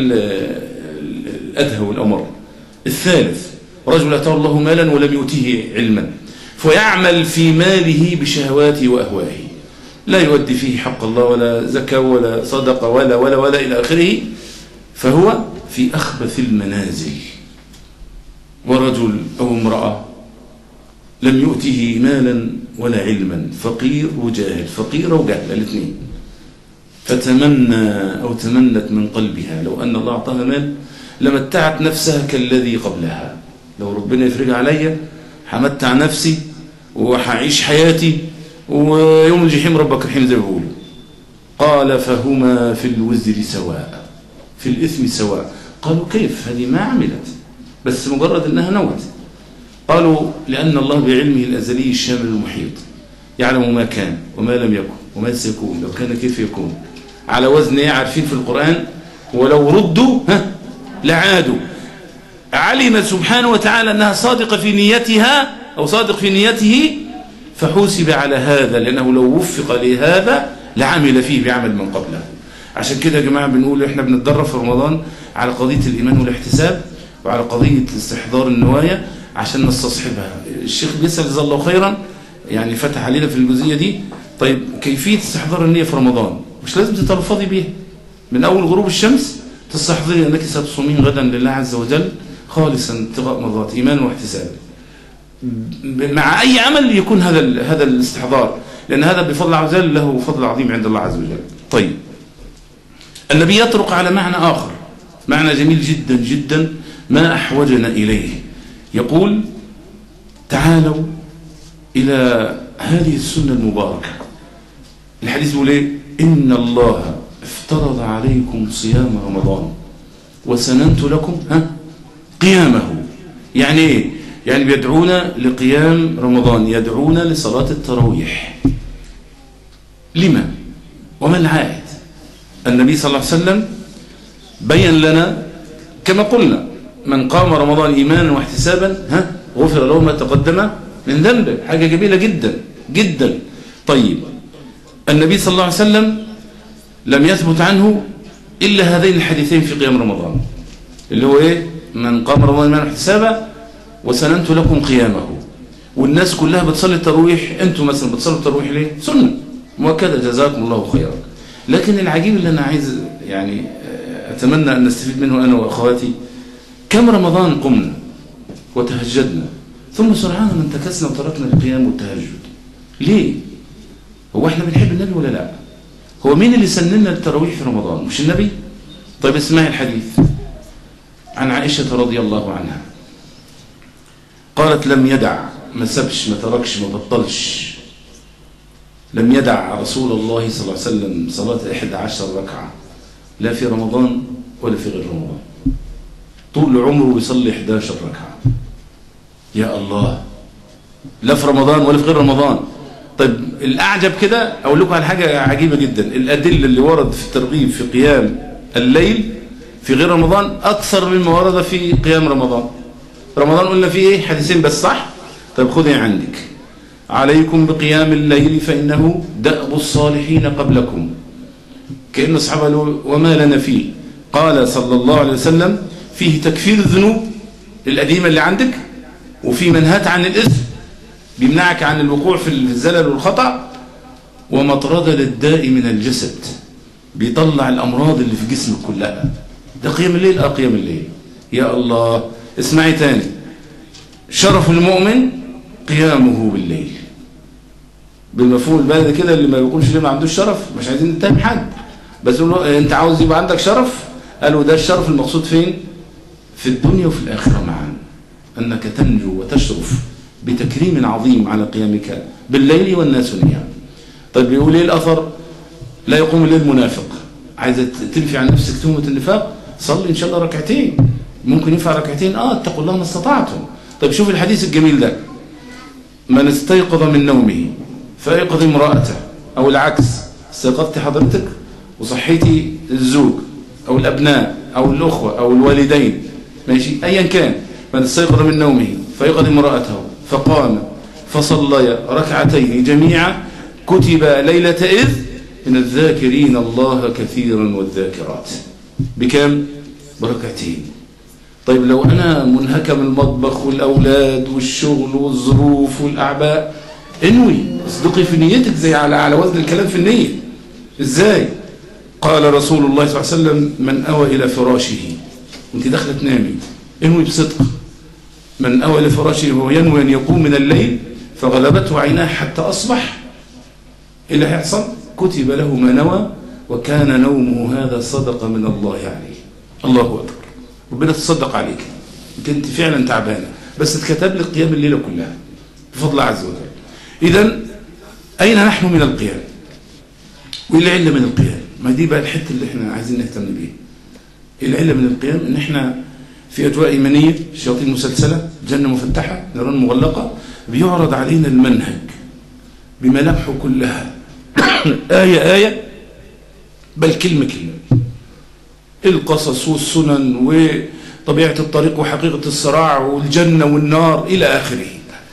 الأدهى والأمر الثالث رجل أتاه الله مالا ولم يؤته علما فيعمل في ماله بشهواته وأهوائه لا يؤدي فيه حق الله ولا زكاة ولا صدقة ولا ولا ولا إلى آخره فهو في أخبث المنازل ورجل أو امرأة لم يؤته مالا ولا علما فقير وجاهل فقير وجاهل الاثنين فتمنى أو تمنت من قلبها لو أن الله أعطاها مال لمتعت نفسها كالذي قبلها لو ربنا يفرج عليا همتع نفسي وهعيش حياتي ويوم الجحيم ربك رحيم زي ما بيقولوا قال فهما في الوزر سواء في الإثم سواء قالوا كيف هذه ما عملت بس مجرد أنها نوت قالوا لأن الله بعلمه الأزلي الشامل المحيط يعلم ما كان وما لم يكن وما سيكون لو كان كيف يكون على وزن ايه عارفين في القرآن ولو ردوا ها لعادوا علم سبحانه وتعالى أنها صادقة في نيتها أو صادق في نيته فحوسب على هذا لأنه لو وفق لهذا لعمل فيه بعمل من قبله عشان كده يا جماعة بنقول إحنا بنتدرب في رمضان على قضية الإيمان والاحتساب وعلى قضية استحضار النوايا عشان نستصحبها الشيخ بيسأل جزاه الله خيرا يعني فتح علينا في الجزئية دي طيب كيفية استحضار النية في رمضان مش لازم تتلفظي بيها من أول غروب الشمس تستحضري أنك ستصومين غدا لله عز وجل خالصا ابتغاء مرضات إيمان واحتساب مع أي عمل يكون هذا هذا الاستحضار لأن هذا بفضل عز وجل له فضل عظيم عند الله عز وجل طيب النبي يطرق على معنى آخر معنى جميل جدا جدا ما أحوجنا إليه يقول تعالوا إلى هذه السنة المباركة الحديث يقول إيه إن الله افترض عليكم صيام رمضان وسننت لكم ها قيامه يعني إيه يعني بيدعونا لقيام رمضان يدعونا لصلاة التراويح لما وما العائد النبي صلى الله عليه وسلم بين لنا كما قلنا من قام رمضان إيمانا واحتسابا ها غفر له ما تقدم من ذنبه حاجة جميلة جدا جدا طيب النبي صلى الله عليه وسلم لم يثبت عنه إلا هذين الحديثين في قيام رمضان اللي هو إيه من قام رمضان إيمانا واحتسابا وسننت لكم قيامه والناس كلها بتصلي الترويح انتم مثلا بتصلوا الترويح ليه سنة وكذا جزاكم الله خيرا لكن العجيب اللي أنا عايز يعني أتمنى أن نستفيد منه أنا وأخواتي كم رمضان قمنا وتهجدنا ثم سرعان من تكسنا وتركنا القيام والتهجد ليه هو احنا بنحب النبي ولا لا هو مين اللي سننا التراويح في رمضان مش النبي طيب اسمعي الحديث عن عائشة رضي الله عنها قالت لم يدع ما سبش ما تركش ما بطلش لم يدع رسول الله صلى الله عليه وسلم صلاة إحدى عشر ركعة لا في رمضان ولا في غير رمضان طول عمره يصلي 11 ركعة يا الله لا في رمضان ولا في غير رمضان طيب الأعجب كده أقول لكم على حاجة عجيبة جدا الأدلة اللي ورد في الترغيب في قيام الليل في غير رمضان أكثر مما ورد في قيام رمضان رمضان قلنا فيه إيه حديثين بس صح طيب خذي عندك عليكم بقيام الليل فإنه دأب الصالحين قبلكم كأن أصحابه قالوا وما لنا فيه قال صلى الله عليه وسلم فيه تكفير الذنوب القديمة اللي عندك وفي منهات عن الإثم بيمنعك عن الوقوع في الزلل والخطأ ومطردة للداء من الجسد بيطلع الأمراض اللي في جسمك كلها ده قيام الليل اه قيام الليل يا الله اسمعي تاني شرف المؤمن قيامه بالليل بالمفهوم البلدي كده اللي ما بيكونش ليه ما عندوش شرف مش عايزين نتهم حد بس يقول له انت عاوز يبقى عندك شرف قالوا ده الشرف المقصود فين في الدنيا وفي الآخرة معا أنك تنجو وتشرف بتكريم عظيم على قيامك بالليل والناس نيام طيب بيقول ايه الأثر لا يقوم الليل منافق عايزة تنفي عن نفسك تهمة النفاق صلي إن شاء الله ركعتين ممكن ينفع ركعتين آه اتقوا الله ما استطعتم طيب شوف الحديث الجميل ده من استيقظ من نومه فايقظ امرأته أو العكس استيقظت حضرتك وصحيتي الزوج أو الأبناء أو الأخوة أو الوالدين ماشي أيا كان من استيقظ من نومه فيقظ امرأته فقام فصلي ركعتين جميعا كتب ليلة إذ من الذاكرين الله كثيرا والذاكرات بكم؟ بركعتين طيب لو أنا منهكم المطبخ والأولاد والشغل والظروف والأعباء انوي اصدقي في نيتك زي على على وزن الكلام في النية ازاي قال رسول الله صلى الله عليه وسلم من أوى إلى فراشه وانت داخله تنامي انوي بصدق من أوى إلى فراشه وهو ينوي أن يقوم من الليل فغلبته عيناه حتى أصبح إيه اللي هيحصل كتب له ما نوى وكان نومه هذا صدقة من الله عليه الله أكبر ربنا تصدق عليك انت فعلا تعبانة بس اتكتب لك قيام الليلة كلها بفضل الله عز وجل إذا أين نحن من القيام وإيه العلة من القيام ما دي بقى الحتة اللي احنا عايزين نهتم بيها العلة من القيام ان احنا في أجواء إيمانية شياطين مسلسلة جنة مفتحة نيران مغلقة بيعرض علينا المنهج بملامحه كلها آية آية بل كلمة كلمة القصص والسنن وطبيعة الطريق وحقيقة الصراع والجنة والنار إلى آخره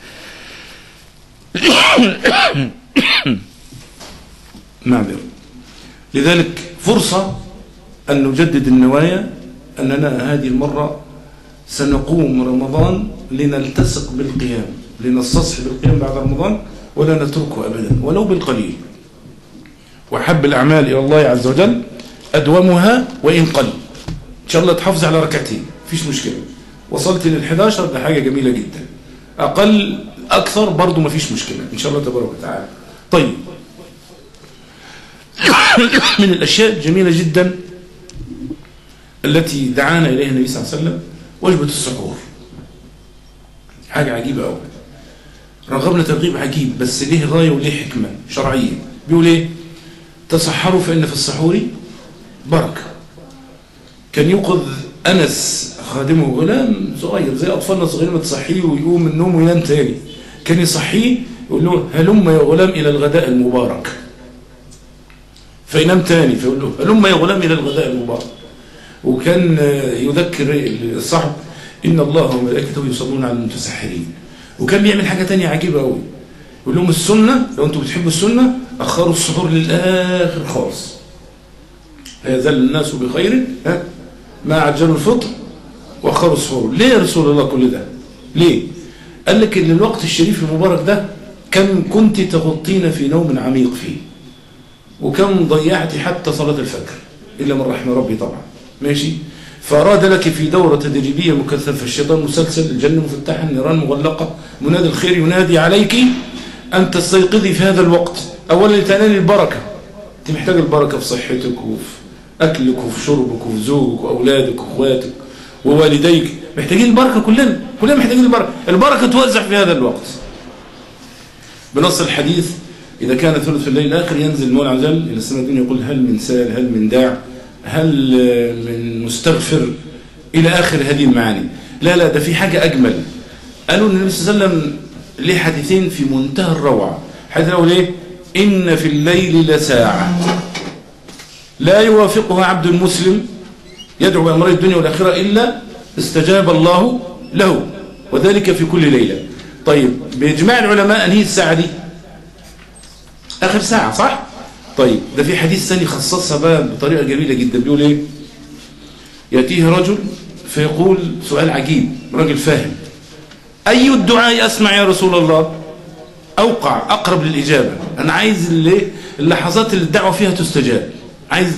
معذرة لذلك فرصة أن نجدد النوايا أننا هذه المرة سنقوم رمضان لنلتصق بالقيام لنستصحب القيام بعد رمضان ولا نتركه أبدا ولو بالقليل وحب الأعمال إلى الله عز وجل أدومها وإن قل إن شاء الله تحافظ على ركعتين فيش مشكلة وصلت لل11 ده حاجة جميلة جدا أقل أكثر برضو ما فيش مشكلة إن شاء الله تبارك وتعالى طيب من الأشياء الجميلة جدا التي دعانا إليها النبي صلى الله عليه وسلم وجبة السحور حاجة عجيبة أوي رغبنا ترغيب عجيب بس ليه غاية وليه حكمة شرعية بيقول ايه تصحروا فإن في السحور بركة كان يوقظ أنس خادمه غلام صغير زي أطفالنا صغيرين ما تصحيه ويقوم من النوم وينام تاني كان يصحيه يقول له هلم يا غلام إلى الغداء المبارك فينام تاني فيقول له هلم يا غلام إلى الغداء المبارك وكان يذكر الصحب إن الله وملائكته يصلون على المتسحرين وكان بيعمل حاجة تانية عجيبة قوي يقول لهم السنة لو انتم بتحبوا السنة أخروا السحور للآخر خالص هيزل الناس بخير ها ما عجلوا الفطر وأخروا السحور ليه يا رسول الله كل ده ليه قال لك ان الوقت الشريف المبارك ده كم كنت تغطين في نوم عميق فيه وكم ضيعت حتى صلاة الفجر إلا من رحم ربي طبعا ماشي فأراد لك في دورة تدريبية مكثفة الشيطان مسلسل الجنة مفتحة النيران مغلقة منادي الخير ينادي عليك أن تستيقظي في هذا الوقت أولا لتنالي البركة أنت محتاج البركة في صحتك وفي أكلك وفي شربك وفي زوجك وأولادك وأخواتك ووالديك محتاجين البركة كلنا كلنا محتاجين البركة البركة توزع في هذا الوقت بنص الحديث إذا كان ثلث الليل الآخر ينزل المولى عز وجل إلى السماء الدنيا يقول هل من سائل هل من داع هل من مستغفر إلى آخر هذه المعاني لا لا ده في حاجة أجمل قالوا النبي صلى الله عليه وسلم ليه حديثين في منتهى الروعة الحديث الأول إيه إن في الليل لساعة لا يوافقها عبد المسلم يدعو بأمر الدنيا والآخرة إلا استجاب الله له وذلك في كل ليلة طيب بإجماع العلماء أن هي الساعة دي آخر ساعة صح؟ طيب ده في حديث ثاني خصصها بقى بطريقة جميلة جدا بيقول إيه يأتيه رجل فيقول سؤال عجيب راجل فاهم أي الدعاء أسمع يا رسول الله أوقع أقرب للإجابة أنا عايز اللي اللحظات اللي الدعوة فيها تستجاب عايز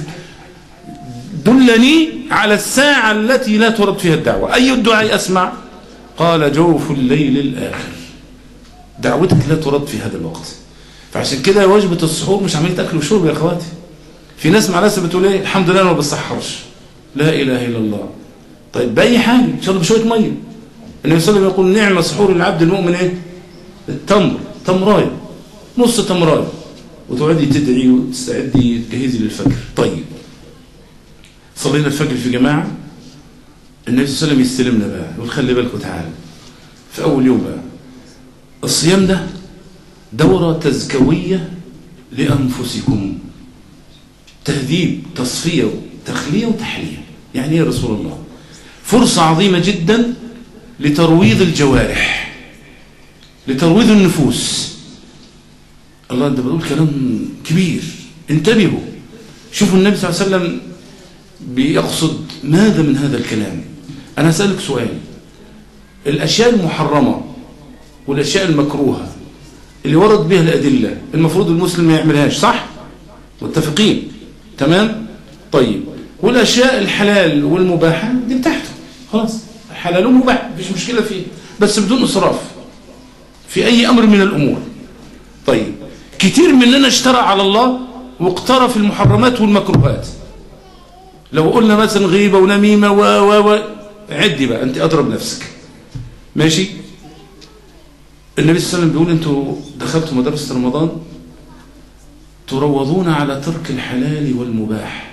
دلني على الساعة التي لا ترد فيها الدعوة أي الدعاء أسمع قال جوف الليل الآخر دعوتك لا ترد في هذا الوقت فعشان كده وجبة السحور مش عملية أكل وشرب يا أخواتي في ناس مع ناس بتقول إيه الحمد لله أنا ما بسحرش لا إله إلا الله طيب بأي حاجة إن شاء الله بشوية مية النبي صلى الله عليه وسلم يقول نعم سحور العبد المؤمن إيه التمر تمراية نص تمراية وتقعدي تدعي وتستعدي تجهزي للفجر طيب صلينا الفجر في جماعة النبي صلى الله عليه وسلم يستلمنا بقى يقول خلي بالكم تعالوا في أول يوم بقى الصيام ده دورة تزكوية لأنفسكم تهذيب تصفية تخلية وتحلية يعني يا رسول الله فرصة عظيمة جدا لترويض الجوارح لترويض النفوس الله انت بتقول كلام كبير انتبهوا شوفوا النبي صلى الله عليه وسلم بيقصد ماذا من هذا الكلام أنا أسألك سؤال الأشياء المحرمة والأشياء المكروهة اللي ورد بها الأدلة المفروض المسلم ما يعملهاش صح؟ متفقين تمام؟ طيب والأشياء الحلال والمباحة دي بتاعته خلاص حلال ومباح مفيش مشكلة فيه بس بدون إسراف في أي أمر من الأمور طيب كتير مننا اشترى على الله واقترف المحرمات والمكروهات لو قلنا مثلا غيبة ونميمة و و و عدي بقى أنت أضرب نفسك ماشي النبي صلى الله عليه وسلم بيقول أنتوا دخلتوا مدرسة رمضان تروضون على ترك الحلال والمباح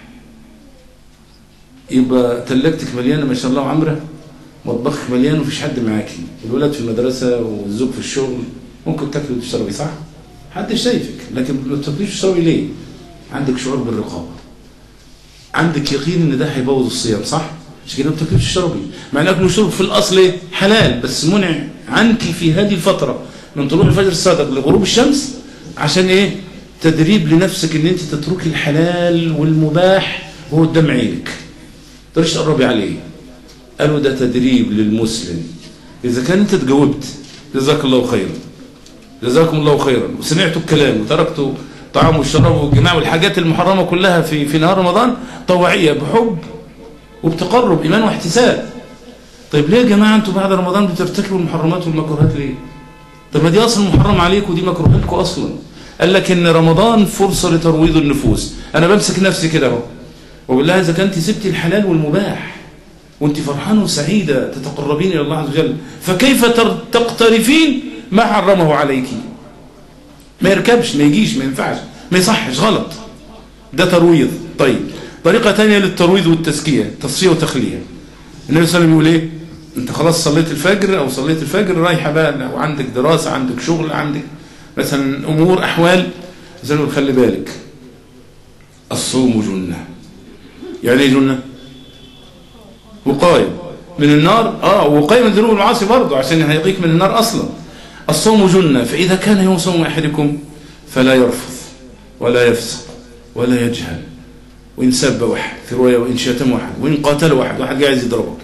يبقى تلاجتك مليانة ما شاء الله وعمرة مطبخك مليان ومفيش حد معاكي الولاد في المدرسة والزوج في الشغل ممكن تاكلي وتشربي صح؟ محدش شايفك لكن ما بتاكليش وتشربي ليه؟ عندك شعور بالرقابة عندك يقين ان ده هيبوظ الصيام صح؟ عشان كده ما بتاكليش وتشربي مع ان الاكل والشرب في الاصل ايه؟ حلال بس منع عنك في هذه الفترة من طلوع الفجر الصادق لغروب الشمس عشان ايه؟ تدريب لنفسك ان انت تتركي الحلال والمباح وهو قدام عينك تقدرش تقربي عليه قالوا ده تدريب للمسلم إذا كان أنت تجاوبت جزاك الله خيرا جزاكم الله خيرا وسمعتوا الكلام وتركتوا طعام والشراب والجماع والحاجات المحرمة كلها في في نهار رمضان طوعية بحب وبتقرب إيمان واحتساب طيب ليه يا جماعة أنتوا بعد رمضان بترتكبوا المحرمات والمكروهات ليه طب ما دي أصلا محرم عليكم ودي مكروه لكم أصلا قال لك إن رمضان فرصة لترويض النفوس أنا بمسك نفسي كده أهو وبقول لها إذا كنت سبتي الحلال والمباح وانت فرحانة وسعيدة تتقربين إلى الله عز وجل فكيف تقترفين ما حرمه عليك ما يركبش ما يجيش ما ينفعش ما يصحش غلط ده ترويض طيب طريقة تانية للترويض والتزكية تصفية وتخلية النبي صلى الله عليه وسلم يقول ايه انت خلاص صليت الفجر او صليت الفجر رايحة بقى لو عندك دراسة عندك شغل عندك مثلا امور احوال زي خلي بالك الصوم جنة يعني ايه جنة وقاية من النار اه وقاية من ذنوب المعاصي برضه عشان هيقيك من النار اصلا الصوم جنة فاذا كان يوم صوم احدكم فلا يرفض ولا يفسق ولا يجهل وان سب واحد في رواية وان شتم واحد وان قاتل واحد واحد قاعد يضربك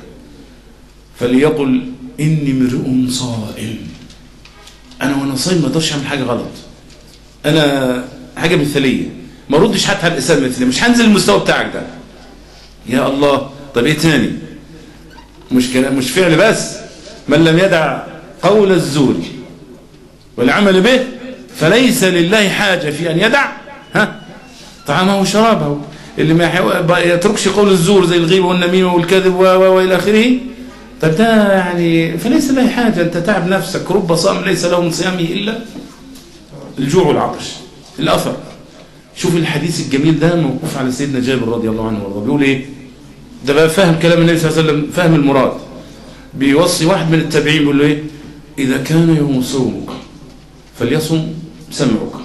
فليقل اني امرؤ صائم انا وانا صايم ما اقدرش اعمل حاجه غلط انا حاجه مثاليه ما ردش حتى على الاسلام مثلي مش هنزل المستوى بتاعك ده يا الله طب ايه تاني مش كلام مش فعل بس من لم يدع قول الزور والعمل به فليس لله حاجة في أن يدع ها طعامه وشرابه اللي ما يتركش قول الزور زي الغيبة والنميمة والكذب وإلى آخره طب ده يعني فليس له حاجة أنت تعب نفسك رب صائم ليس له من صيامه إلا الجوع والعطش الأثر شوف الحديث الجميل ده موقوف على سيدنا جابر رضي الله عنه وارضاه بيقول ايه ده بقى فاهم كلام النبي صلى الله عليه وسلم فاهم المراد بيوصي واحد من التابعين بيقول له ايه اذا كان يوم صومك فليصم سمعك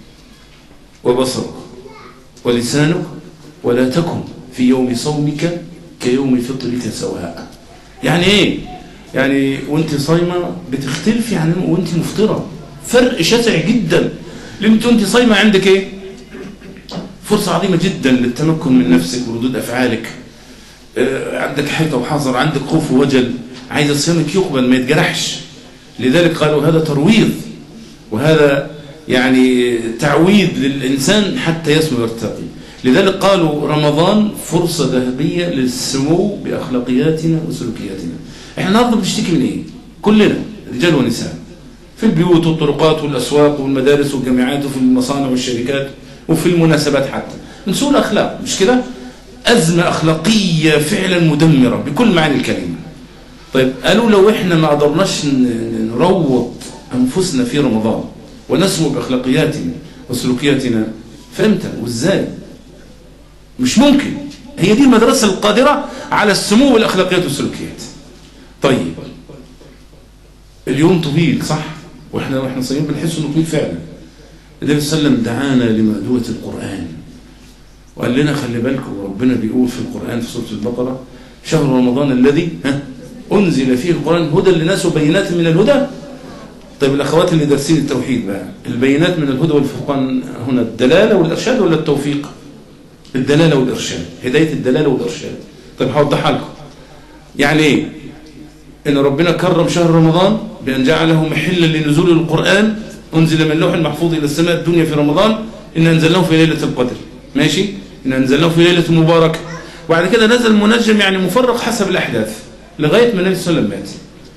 وبصرك ولسانك ولا تكن في يوم صومك كيوم فطرك سواء يعني ايه يعني وانت صايمه بتختلفي عن وانت مفطره فرق شاسع جدا لان انت وانت صايمه عندك ايه فرصة عظيمة جدا للتمكن من نفسك وردود أفعالك عندك حيطة وحذر عندك خوف ووجل عايز صيامك يقبل ما يتجرحش لذلك قالوا هذا ترويض وهذا يعني تعويد للإنسان حتى يسمو ويرتقي لذلك قالوا رمضان فرصة ذهبية للسمو بأخلاقياتنا وسلوكياتنا احنا النهارده بنشتكي من ايه كلنا رجال ونساء في البيوت والطرقات والأسواق والمدارس والجامعات وفي المصانع والشركات وفي المناسبات حتى من سوء الأخلاق مش كده أزمة أخلاقية فعلا مدمرة بكل معاني الكلمة طيب قالوا لو إحنا ما قدرناش نروض أنفسنا في رمضان ونسمو بأخلاقياتنا وسلوكياتنا فإمتى وإزاي مش ممكن هي دي المدرسة القادرة على السمو والأخلاقيات والسلوكيات طيب اليوم طويل صح واحنا واحنا صايمين بنحس انه طويل فعلا النبي صلى الله عليه وسلم دعانا لمأدوة القرآن وقال لنا خلي بالكم ربنا بيقول في القرآن في سورة البقرة شهر رمضان الذي ها أنزل فيه القرآن هدى للناس وبينات من الهدى طيب الأخوات اللي دارسين التوحيد بقى البينات من الهدى والفرقان هنا الدلالة والإرشاد ولا التوفيق الدلالة والإرشاد هداية الدلالة والإرشاد طيب هوضحها لكم يعني إيه إن ربنا كرم شهر رمضان بأن جعله محلا لنزول القرآن أنزل من اللوح المحفوظ إلى السماء الدنيا في رمضان إن أنزلناه في ليلة القدر ماشي إن أنزلناه في ليلة مباركة وبعد كده نزل منجم يعني مفرق حسب الأحداث لغاية ما النبي صلى الله عليه وسلم مات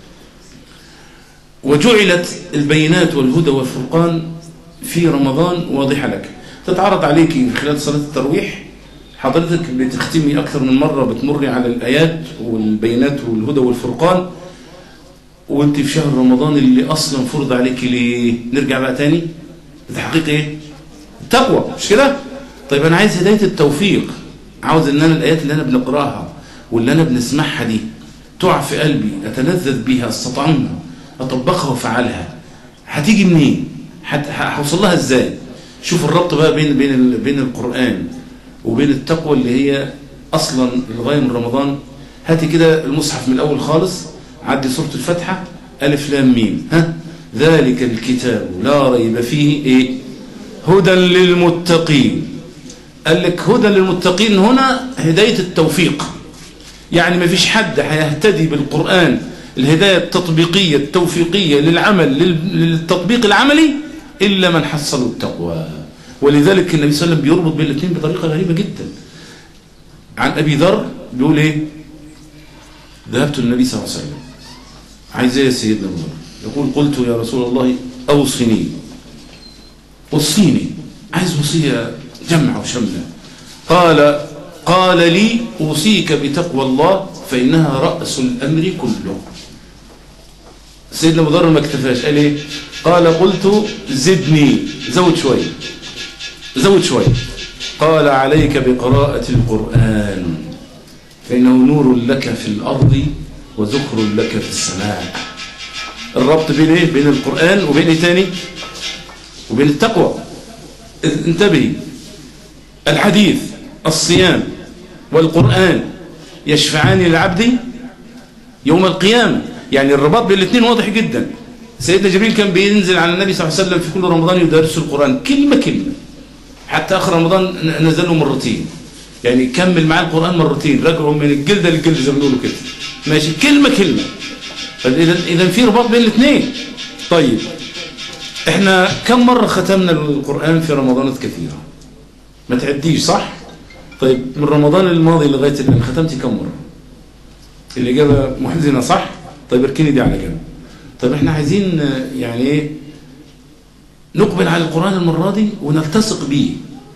وجعلت البينات والهدى والفرقان في رمضان واضحة لك تتعرض عليك في خلال صلاة الترويح حضرتك بتختمي أكثر من مرة بتمري على الآيات والبينات والهدى والفرقان وانت في شهر رمضان اللي اصلا فرض عليك ليه نرجع بقى تاني لتحقيق ايه التقوى مش كده طيب انا عايز هدايه التوفيق عاوز ان انا الايات اللي انا بنقراها واللي انا بنسمعها دي تقع في قلبي اتلذذ بيها استطعمها اطبقها وافعلها هتيجي منين هوصل لها ازاي شوف الربط بقى بين بين بين القران وبين التقوى اللي هي اصلا الغايه من رمضان هاتي كده المصحف من الاول خالص عدي سورة الفتحة ألف لام ميم ها ذلك الكتاب لا ريب فيه إيه هدى للمتقين قال لك هدى للمتقين هنا هداية التوفيق يعني ما فيش حد هيهتدي بالقرآن الهداية التطبيقية التوفيقية للعمل للتطبيق العملي إلا من حصلوا التقوى ولذلك النبي صلى الله عليه وسلم بيربط بين الاثنين بطريقة غريبة جدا عن أبي ذر بيقول إيه ذهبت للنبي صلى الله عليه وسلم عايز ايه يا سيدنا ابو يقول قلت يا رسول الله اوصني وصيني عايز وصيه جمع وشمله قال قال لي اوصيك بتقوى الله فانها راس الامر كله سيدنا ابو ذر ما اكتفاش قال ايه قال قلت زدني زود شويه زود شويه قال عليك بقراءه القران فانه نور لك في الارض وذكر لك في السماء الربط بين ايه بين القرآن وبين ايه تاني وبين التقوى انتبهي الحديث الصيام والقرآن يشفعان للعبد يوم القيامة يعني الرباط بين الاثنين واضح جدا سيدنا جبريل كان بينزل على النبي صلى الله عليه وسلم في كل رمضان يدرس القرآن كلمة كلمة حتى آخر رمضان نزله مرتين يعني كمل معاه القرآن مرتين رجعوا من الجلدة للجلدة زي ما بيقولوا كده ماشي كلمة كلمة إذا إذا في رباط بين الاثنين طيب احنا كم مرة ختمنا القرآن في رمضانات كثيرة ما تعديش صح طيب من رمضان الماضي لغاية الآن ختمتي كم مرة الإجابة محزنة صح طيب اركني دي على جنب طيب احنا عايزين يعني ايه نقبل على القرآن المرة دي ونلتصق بيه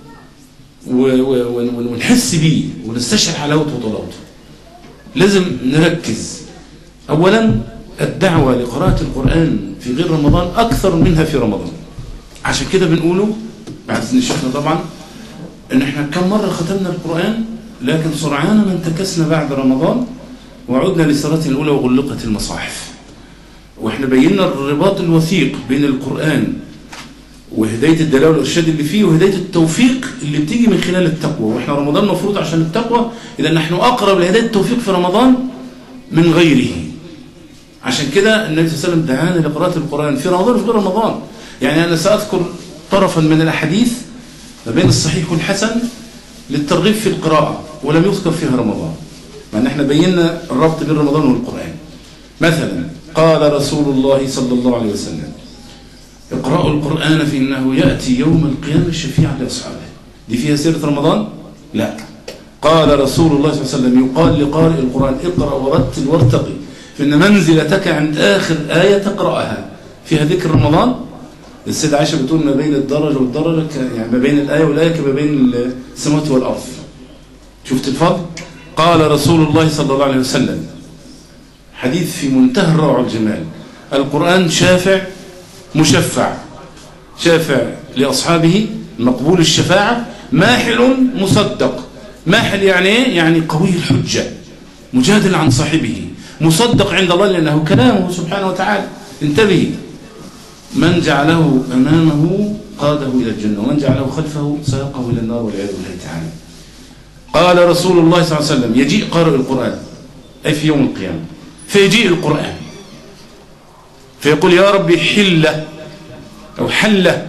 و- و- ون- ونحس بيه ونستشعر حلاوته وطلاوته لازم نركز أولا الدعوة لقراءة القرآن في غير رمضان أكثر منها في رمضان عشان كده بنقوله بعد إذن الشيخنا طبعا إن إحنا كم مرة ختمنا القرآن لكن سرعان ما انتكسنا بعد رمضان وعدنا لسيرتنا الأولى وغلقت المصاحف واحنا بينا الرباط الوثيق بين القرآن وهداية الدلالة والإرشاد اللي فيه وهداية التوفيق اللي بتيجي من خلال التقوى واحنا رمضان مفروض عشان التقوى إذا نحن أقرب لهداية التوفيق في رمضان من غيره عشان كده النبي صلى الله عليه وسلم دعانا لقراءة القرآن في رمضان وفي غير رمضان يعني أنا سأذكر طرفا من الأحاديث ما بين الصحيح والحسن للترغيب في القراءة ولم يذكر فيها رمضان مع أن احنا بينا الربط بين رمضان والقرآن مثلا قال رسول الله صلى الله عليه وسلم اقرأوا القرآن فإنه يأتي يوم القيامة شفيعا لأصحابه دي فيها سيرة رمضان؟ لا قال رسول الله صلى الله عليه وسلم يقال لقارئ القرآن اقرأ ورتل وارتقي فإن منزلتك عند آخر آية تقرأها فيها ذكر رمضان السيدة عائشة بتقول ما بين الدرجة والدرجة ك- يعني ما بين الآية والآية كما بين السماوات والأرض شفت الفضل قال رسول الله صلى الله عليه وسلم حديث في منتهى الروعة والجمال القرآن شافع مشفع شافع لأصحابه مقبول الشفاعة ماحل مصدق ماحل يعني ايه؟ يعني قوي الحجة مجادل عن صاحبه مصدق عند الله لأنه كلامه سبحانه وتعالى انتبهي من جعله أمامه قاده إلى الجنة ومن جعله خلفه ساقه إلى النار والعياذ بالله تعالى قال رسول الله صلى الله عليه وسلم يجيء قارئ القرآن أي في يوم القيامة فيجيء القرآن فيقول يا ربي حلة أو حلة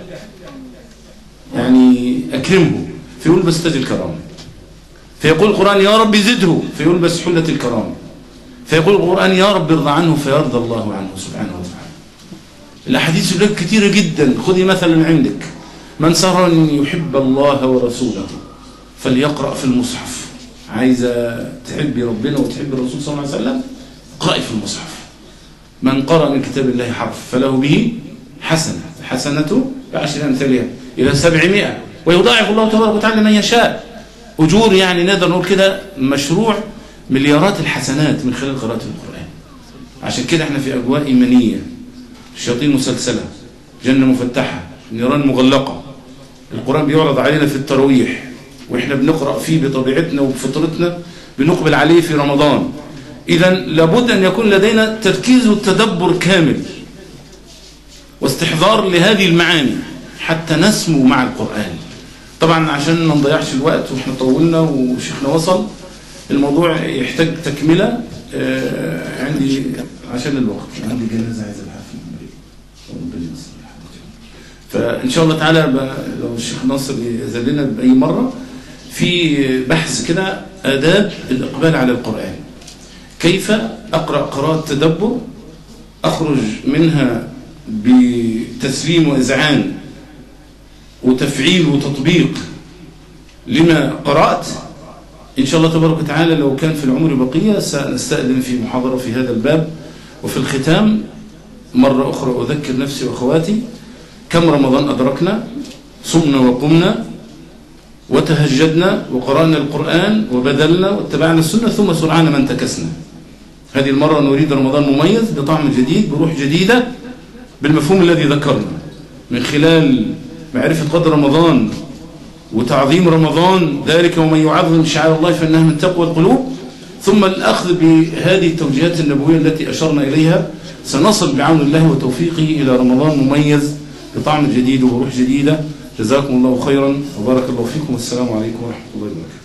يعني أكرمه فيلبس تاج الكرامة فيقول القرآن يا رب زده فيلبس حلة الكرامة فيقول القرآن يا رب ارضى عنه فيرضى الله عنه سبحانه وتعالى الأحاديث لك كثيرة جدا خذي مثلا عندك من سر أن يحب الله ورسوله فليقرأ في المصحف عايزة تحبي ربنا وتحبي الرسول صلى الله عليه وسلم اقرأي في المصحف من قرأ من كتاب الله حرف فله به حسنة حسنة بعشر أمثالها إلى سبعمائة ويضاعف الله تبارك وتعالى من يشاء أجور يعني نقدر نقول كده مشروع مليارات الحسنات من خلال قراءة القرآن عشان كده احنا في أجواء إيمانية الشياطين مسلسلة جنة مفتحة نيران مغلقة القرآن بيعرض علينا في التراويح واحنا بنقرأ فيه بطبيعتنا وبفطرتنا بنقبل عليه في رمضان إذا لابد أن يكون لدينا تركيز والتدبر كامل واستحضار لهذه المعاني حتى نسمو مع القرآن طبعا عشان ما نضيعش الوقت واحنا طولنا وشيخنا وصل الموضوع يحتاج تكملة آه، عندي عشان الوقت عندي جنازة عايز الحق في المريض ربنا يصلح حالته. فإن شاء الله تعالى ب- لو الشيخ ناصر يأذن لنا بأي مرة في بحث كده آداب الإقبال على القرآن كيف أقرأ قراءة تدبر أخرج منها بتسليم وإذعان وتفعيل وتطبيق لما قرأت إن شاء الله تبارك وتعالى لو كان في العمر بقية سنستأذن في محاضرة في هذا الباب وفي الختام مرة أخرى أذكر نفسي وأخواتي كم رمضان أدركنا صمنا وقمنا وتهجدنا وقرأنا القرآن وبذلنا واتبعنا السنة ثم سرعان ما انتكسنا هذه المرة نريد رمضان مميز بطعم جديد بروح جديدة بالمفهوم الذي ذكرنا من خلال معرفة قدر رمضان وتعظيم رمضان ذلك ومن يعظم شعائر الله فإنها من تقوى القلوب ثم الأخذ بهذه التوجيهات النبوية التي أشرنا إليها سنصل بعون الله وتوفيقه إلى رمضان مميز بطعم جديد وروح جديدة جزاكم الله خيرا وبارك الله فيكم والسلام عليكم ورحمة الله وبركاته